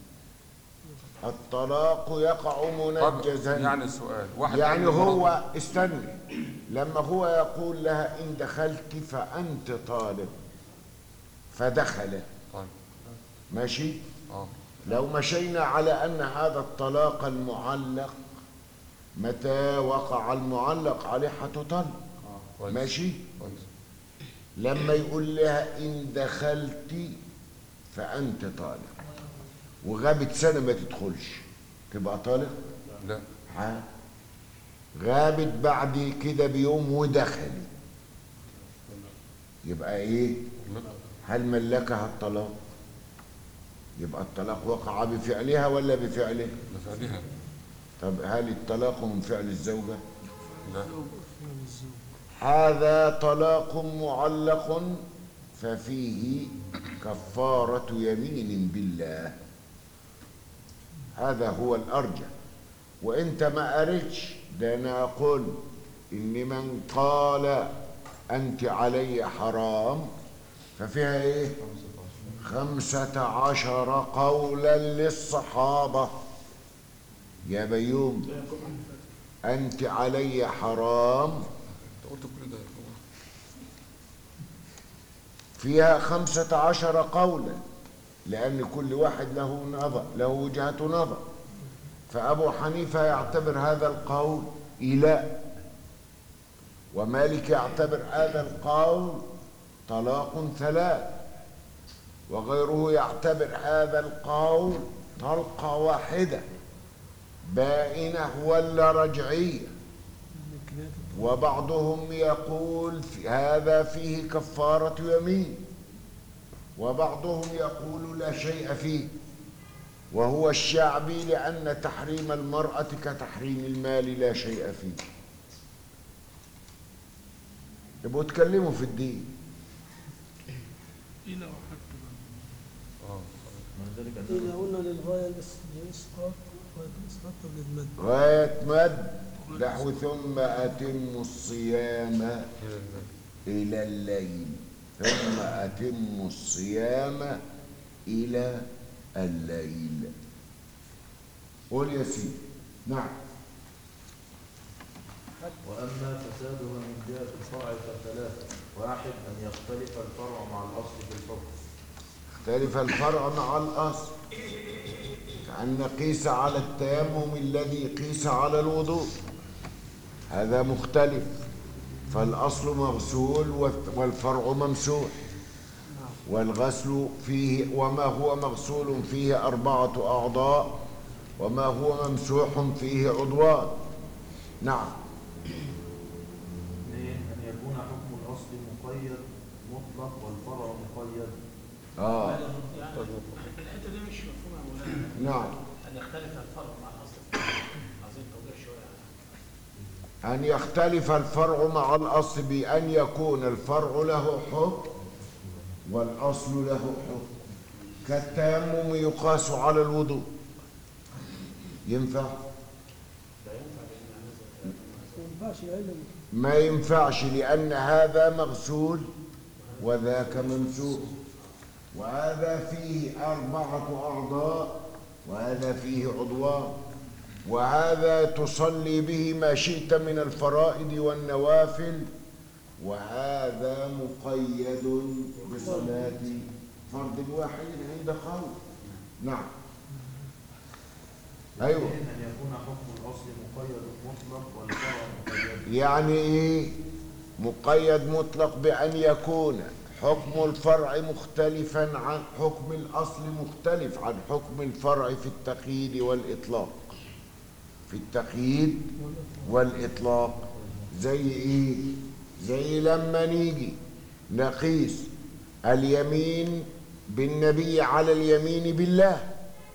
الطلاق يقع طب منجزا يعني السؤال واحد يعني عنده مرض- هو استني لما هو يقول لها إن دخلت فأنت طالب فدخل طيب ماشي اه لو مشينا على أن هذا الطلاق المعلق متى وقع المعلق عليه هتطلق كويس ماشي كويس لما يقول لها إن دخلت فأنت طالق وغابت سنة ما تدخلش تبقى طالق لا ها غابت بعد كده بيوم ودخلت يبقى ايه لا هل ملكها الطلاق يبقى الطلاق وقع بفعلها ولا بفعله بفعلها طب هل الطلاق من فعل الزوجة لا هذا طلاق معلق ففيه كفارة يمين بالله هذا هو الأرجح وانت ما قريتش ده انا اقول ان من قال انت علي حرام ففيها ايه خمسة عشر قولا للصحابة يا بيوم انت علي حرام انت قلت كل ده فيها خمسة عشر قولا لأن كل واحد له نظر له وجهة نظر فأبو حنيفة يعتبر هذا القول إله ومالك يعتبر هذا القول طلاق ثلاث وغيره يعتبر هذا القول طلقة واحدة بائنة ولا رجعية وبعضهم يقول في هذا فيه كفارة يمين وبعضهم يقول لا شيء فيه وهو الشعبي لأن تحريم المرأة كتحريم المال لا شيء فيه يبقوا اتكلموا في الدين إلى وحتى اه من ذلك إذا أنه قلنا للغاية الإسقاط والإسقاط للمد غاية مد نحو ثم أتم الصيام الى الليل إلى الليل ثم أتم الصيام إلى الليل قول يا سيدي نعم وأما فسادها من جهة الفرع فثلاثة واحد أن يختلف الفرع مع الأصل في الحكم اختلف الفرع مع الأصل كأن قيس على التيمم الذي قيس على الوضوء هذا مختلف فالأصل مغسول والف- والفرع ممسوح والغسل فيه وما هو مغسول فيه أربعة أعضاء وما هو ممسوح فيه عضوان نعم اثنين أن يكون حكم الأصل مقيد مطلق والفرع مقيد آه يعني الحته دي مش مفهومه يا مولانا نعم ان يختلف الفرق مع الاصل عايزين توضيح شويه يعني. أن يختلف الفرع مع الأصل بأن يكون الفرع له حكم والأصل له حكم كالتيمم يقاس على الوضوء ينفع؟ ما ينفعش يعلم ما ينفعش لأن هذا مغسول وذاك منسوخ وهذا فيه أربعة أعضاء وهذا فيه عضوان وهذا تصلي به ما شئت من الفرائض والنوافل وهذا مقيد بصلاة فرض واحد عند خوف نعم أيوه أن يكون حكم الأصل مقيد مطلق والفرع مقيد يعني ايه مقيد مطلق بأن يكون حكم الفرع مختلفا عن حكم الأصل مختلف عن حكم الفرع في التقييد والإطلاق في التقييد والإطلاق زي ايه زي لما نيجي نقيس اليمين بالنبي على اليمين بالله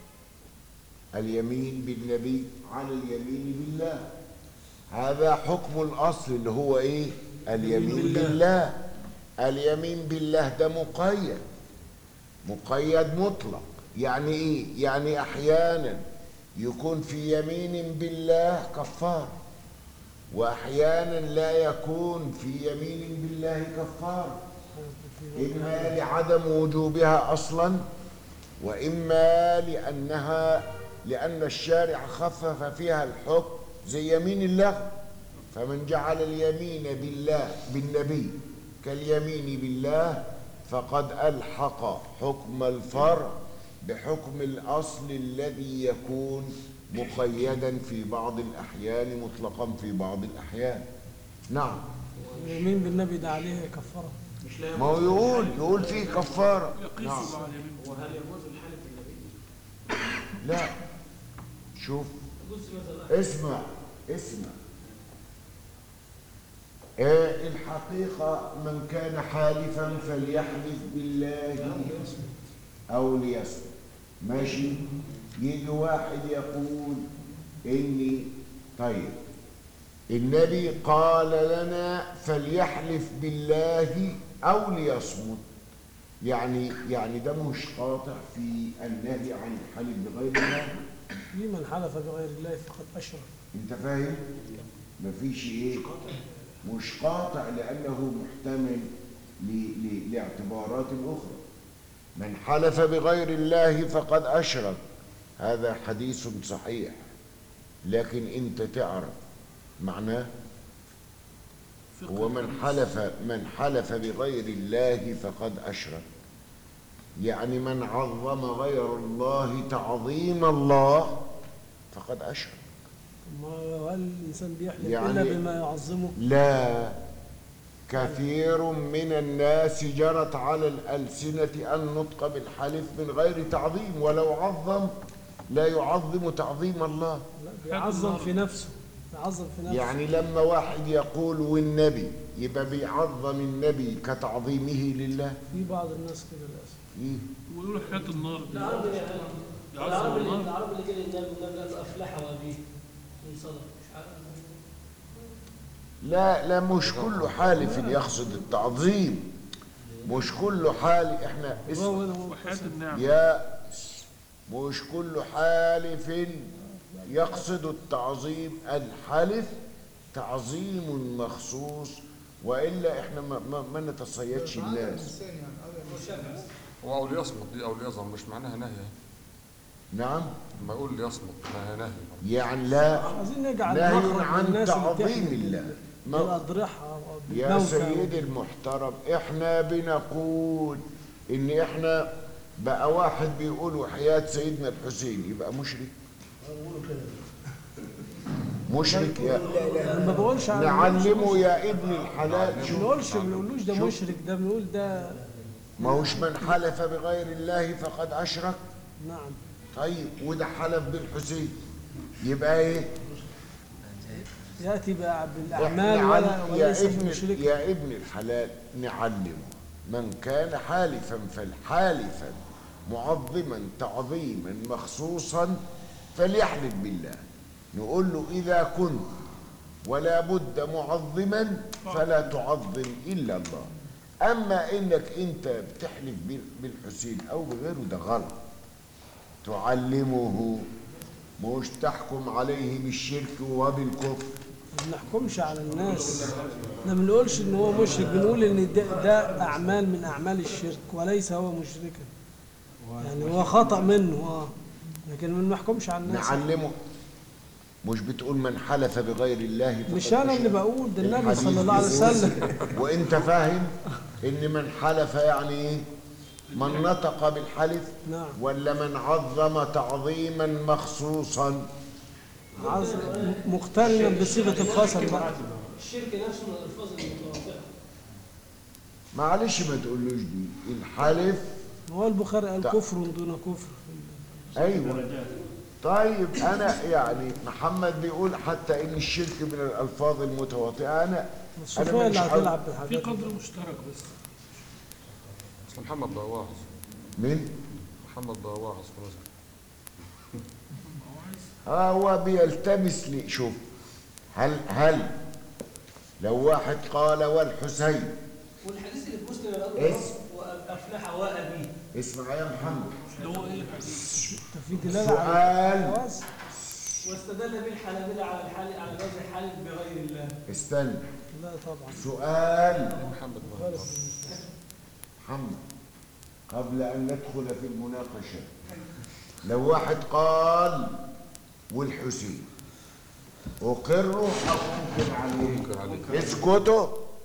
اليمين بالنبي على اليمين بالله هذا حكم الأصل اللي هو إيه اليمين بالله اليمين بالله ده مقيد مقيد مطلق يعني إيه يعني أحيانا يكون في يمين بالله كفار وأحيانا لا يكون في يمين بالله كفار إما لعدم وجوبها أصلا وإما لأنها لأن الشارع خفف فيها الحكم زي يمين الله فمن جعل اليمين بالله بالنبي كاليمين بالله فقد ألحق حكم الفرع بحكم الأصل الذي يكون مقيدا في بعض الأحيان مطلقا في بعض الأحيان نعم اليمين بالنبي ده عليه كفاره مش لا ما هو يقول يقول فيه كفارة نعم يقيسوا مع اليمين وهل يجوز الحلف بالنبي؟ لا شوف يجوز مثلا اسمع اسمع آه الحقيقة من كان حالفا فليحلف بالله أو ليصمت ماشي يجي واحد يقول إني طيب النبي قال لنا فليحلف بالله أو ليصمت يعني يعني ده مش قاطع في النهي عن الحلف بغير الله في من حلف بغير الله فقد اشرك انت فاهم مفيش ايه مش قاطع لانه محتمل ل- ل- لاعتبارات اخرى من حلف بغير الله فقد اشرك هذا حديث صحيح لكن انت تعرف معناه هو من حلف من حلف بغير الله فقد اشرك يعني من عظم غير الله تعظيم الله فقد اشرك ما هل الانسان بيحلف يعني- الا بما يعظمه لا كثير من الناس جرت على الألسنة النطق بالحلف من غير تعظيم ولو عظم لا يعظم تعظيم الله لا بيعظم في نفسه بيعظم في نفسه يعني لما واحد يقول والنبي يبقى بيعظم النبي كتعظيمه لله في بعض الناس كده للاسف إيه؟ ويقولوا حكايه النار دي العرب اللي يعظم العرب اللي النار العرب اللي كده النبي النبي قال افلح وابيه من صدق مش عارف لا لا مش كل حالف يقصد التعظيم مش كل حال احنا اسم هو هو وحياه النعم يا مش كل حالف يقصد التعظيم الحلف تعظيم مخصوص والا احنا ما, ما, ما نتصيدش الناس الإنسان يعني هذا الإنسان. هو أو ليصمت دي أو ليظهر مش معناها نهي نعم لما يقول ليصمت ما هي نهي يعني لا عايزين نجعل نهي مخرج عن للناس اللي تعظيم بتحلف الله. بال- ما- بالاضرحه يا بالموتى سيدي المحترم احنا بنقول ان احنا بقى واحد بيقول وحياة سيدنا الحسين يبقى مشرك مشرك يا أنا ما بقولش على نعلمه يا ابن الحلال ما شوف بنقولش ما بنقولوش ده شوف. مشرك ده بنقول ده ما هوش من حلف بغير الله فقد أشرك نعم طيب وده حلف بالحسين يبقى ايه ياتي بقى احنا بالاعمال ولا نعلم- وليس يا ابن بمشرك يا ابن الحلال نعلمه من كان حالفا فالحالفا معظما تعظيما مخصوصا فليحلف بالله نقول له إذا كنت ولا بد معظما فلا تعظم إلا الله أما إنك أنت بتحلف بال- بالحسين أو بغيره ده غلط تعلمه مش تحكم عليه بالشرك وبالكفر ما بنحكمش على الناس احنا ما بنقولش ان هو مشرك بنقول ان ده, ده اعمال من اعمال الشرك وليس هو مشركا يعني هو خطأ منه اه لكن ما بنحكمش على الناس نعلمه مش بتقول من حلف بغير الله فقد مش انا اللي أشرك. بقول ده النبي الحديث صلى الله عليه بيقول- وسلم وانت فاهم ان من حلف يعني ايه من نطق بالحلف نعم ولا من عظم تعظيما مخصوصا عظم مقترنا بصيغه القسم بقى الشرك نفسه من الالفاظ المتواطئه معلش ما تقولوش دي الحلف هو البخاري قال تع- كفر دون كفر ايوه طيب انا يعني محمد بيقول حتى ان الشرك من الالفاظ المتواطئه انا الصوفيه انا اللي مش عاوز هتلعب في بالحاجات دي. قدر مشترك بس بس محمد بقى واعظ مين محمد بقى واعظ خلاص هو بيلتمس لي شوف هل هل لو واحد قال والحسين والحديث اللي في مسلم الأول اسم. وافلح وابي اسمع يا محمد اللي هو ايه في دلاله على سؤال الجواز واستدل به الحنابلة على الحال على جواز الحلف بغير الله استنى لا طبعا سؤال محمد بقى محمد قبل أن ندخل في المناقشة لو واحد قال والحسين أقره أو أنكر عليه أنكر عليه. اسكتوا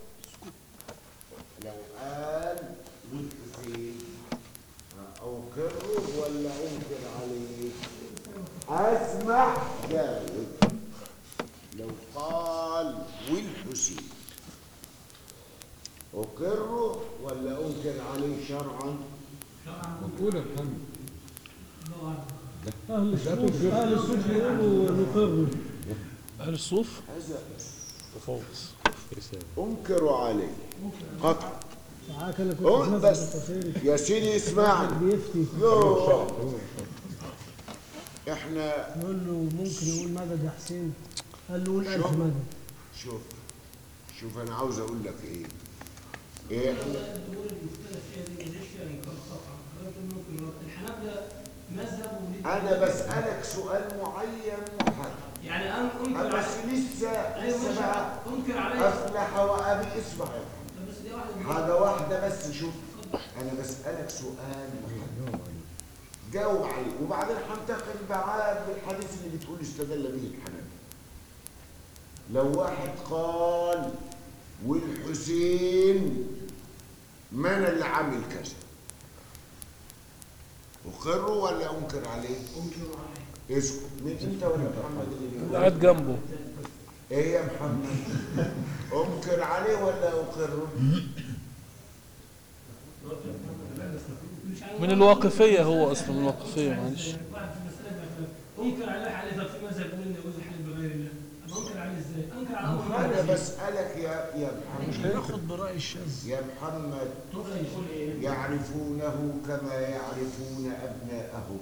لو قال والحسين أقره ولا أنكر عليه أسمع جاوب لو قال والحسين أقره ولا أنكر عليه شرعا قول يا محمد اهل الصوف اهل الصوف يقولوا نقر اهل الصوف هذا تفوز أنكر عليه قطع معاك انا كنت أه، في بس. مسجد التفسير يا سيدي اسمعني بيفتي يوه. احنا يقول له ممكن يقول مدد يا حسين قال له قول ألف شوف. مدد شوف شوف انا عاوز اقول لك ايه ايه الامور المختلف فيها دي ماليش فيها انكار قطعا حضرتك ممكن يرد. الحنابلة مذهب وليه- انا بسالك سؤال معين محدد يعني انا انكر بس عليه لسه ايوه لسه ماشي بقى انكر عليه افلح وابي اسمع يا محمد. بس دي واحده من- حاجه واحده بس شوف انا بسالك سؤال محدد جاوب عليه وبعدين هنتقل معاك بالحديث اللي بتقول استدل به الحنابلة لو واحد قال والحسين من اللي عامل كذا أقره ولا أنكر عليه؟ أنكر عليه اسكت مين أنت ولا محمد اللي بيقول؟ قاعد جنبه إيه يا محمد؟ أنكر عليه ولا أقره؟ مش عارف- من الواقفية هو أصلا من الواقفية معلش واحد في المسألة مثلا انكر عليه حديث في مذهب يقول ان يجوز الحلف بغير الله أبقى انكر عليه ازاي؟ انكر على أمر أنا الله. بسألك يا يا محمد ياخد برأي الشاذ يا محمد يقول ايه؟ يعرفونه كما يعرفون أبناءهم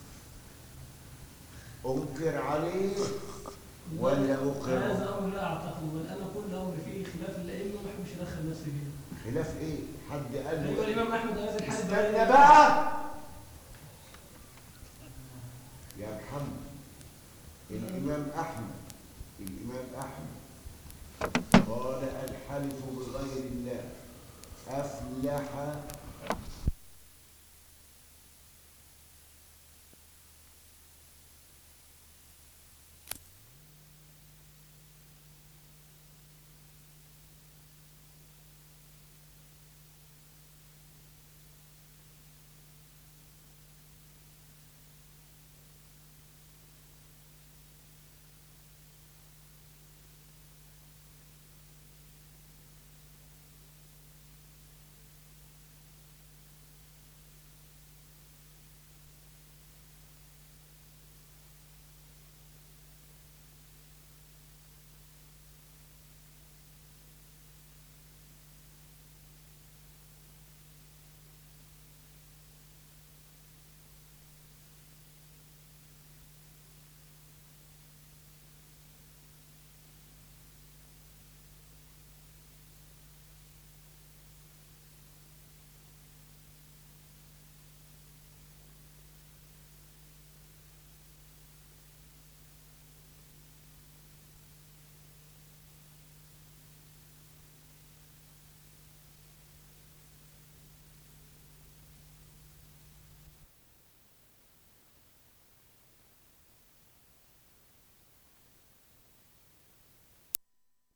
أنكر عليه ولا أقر هذا امر لا اعتقد بل انا كل امر فيه خلاف الائمه ما بحبش ادخل نفسي فيه خلاف إيه؟ حد قال ايوه لي الامام احمد هذا الحديث استنى بقى يا محمد الإمام أحمد الإمام أحمد قال الحلف بغير الله أفلح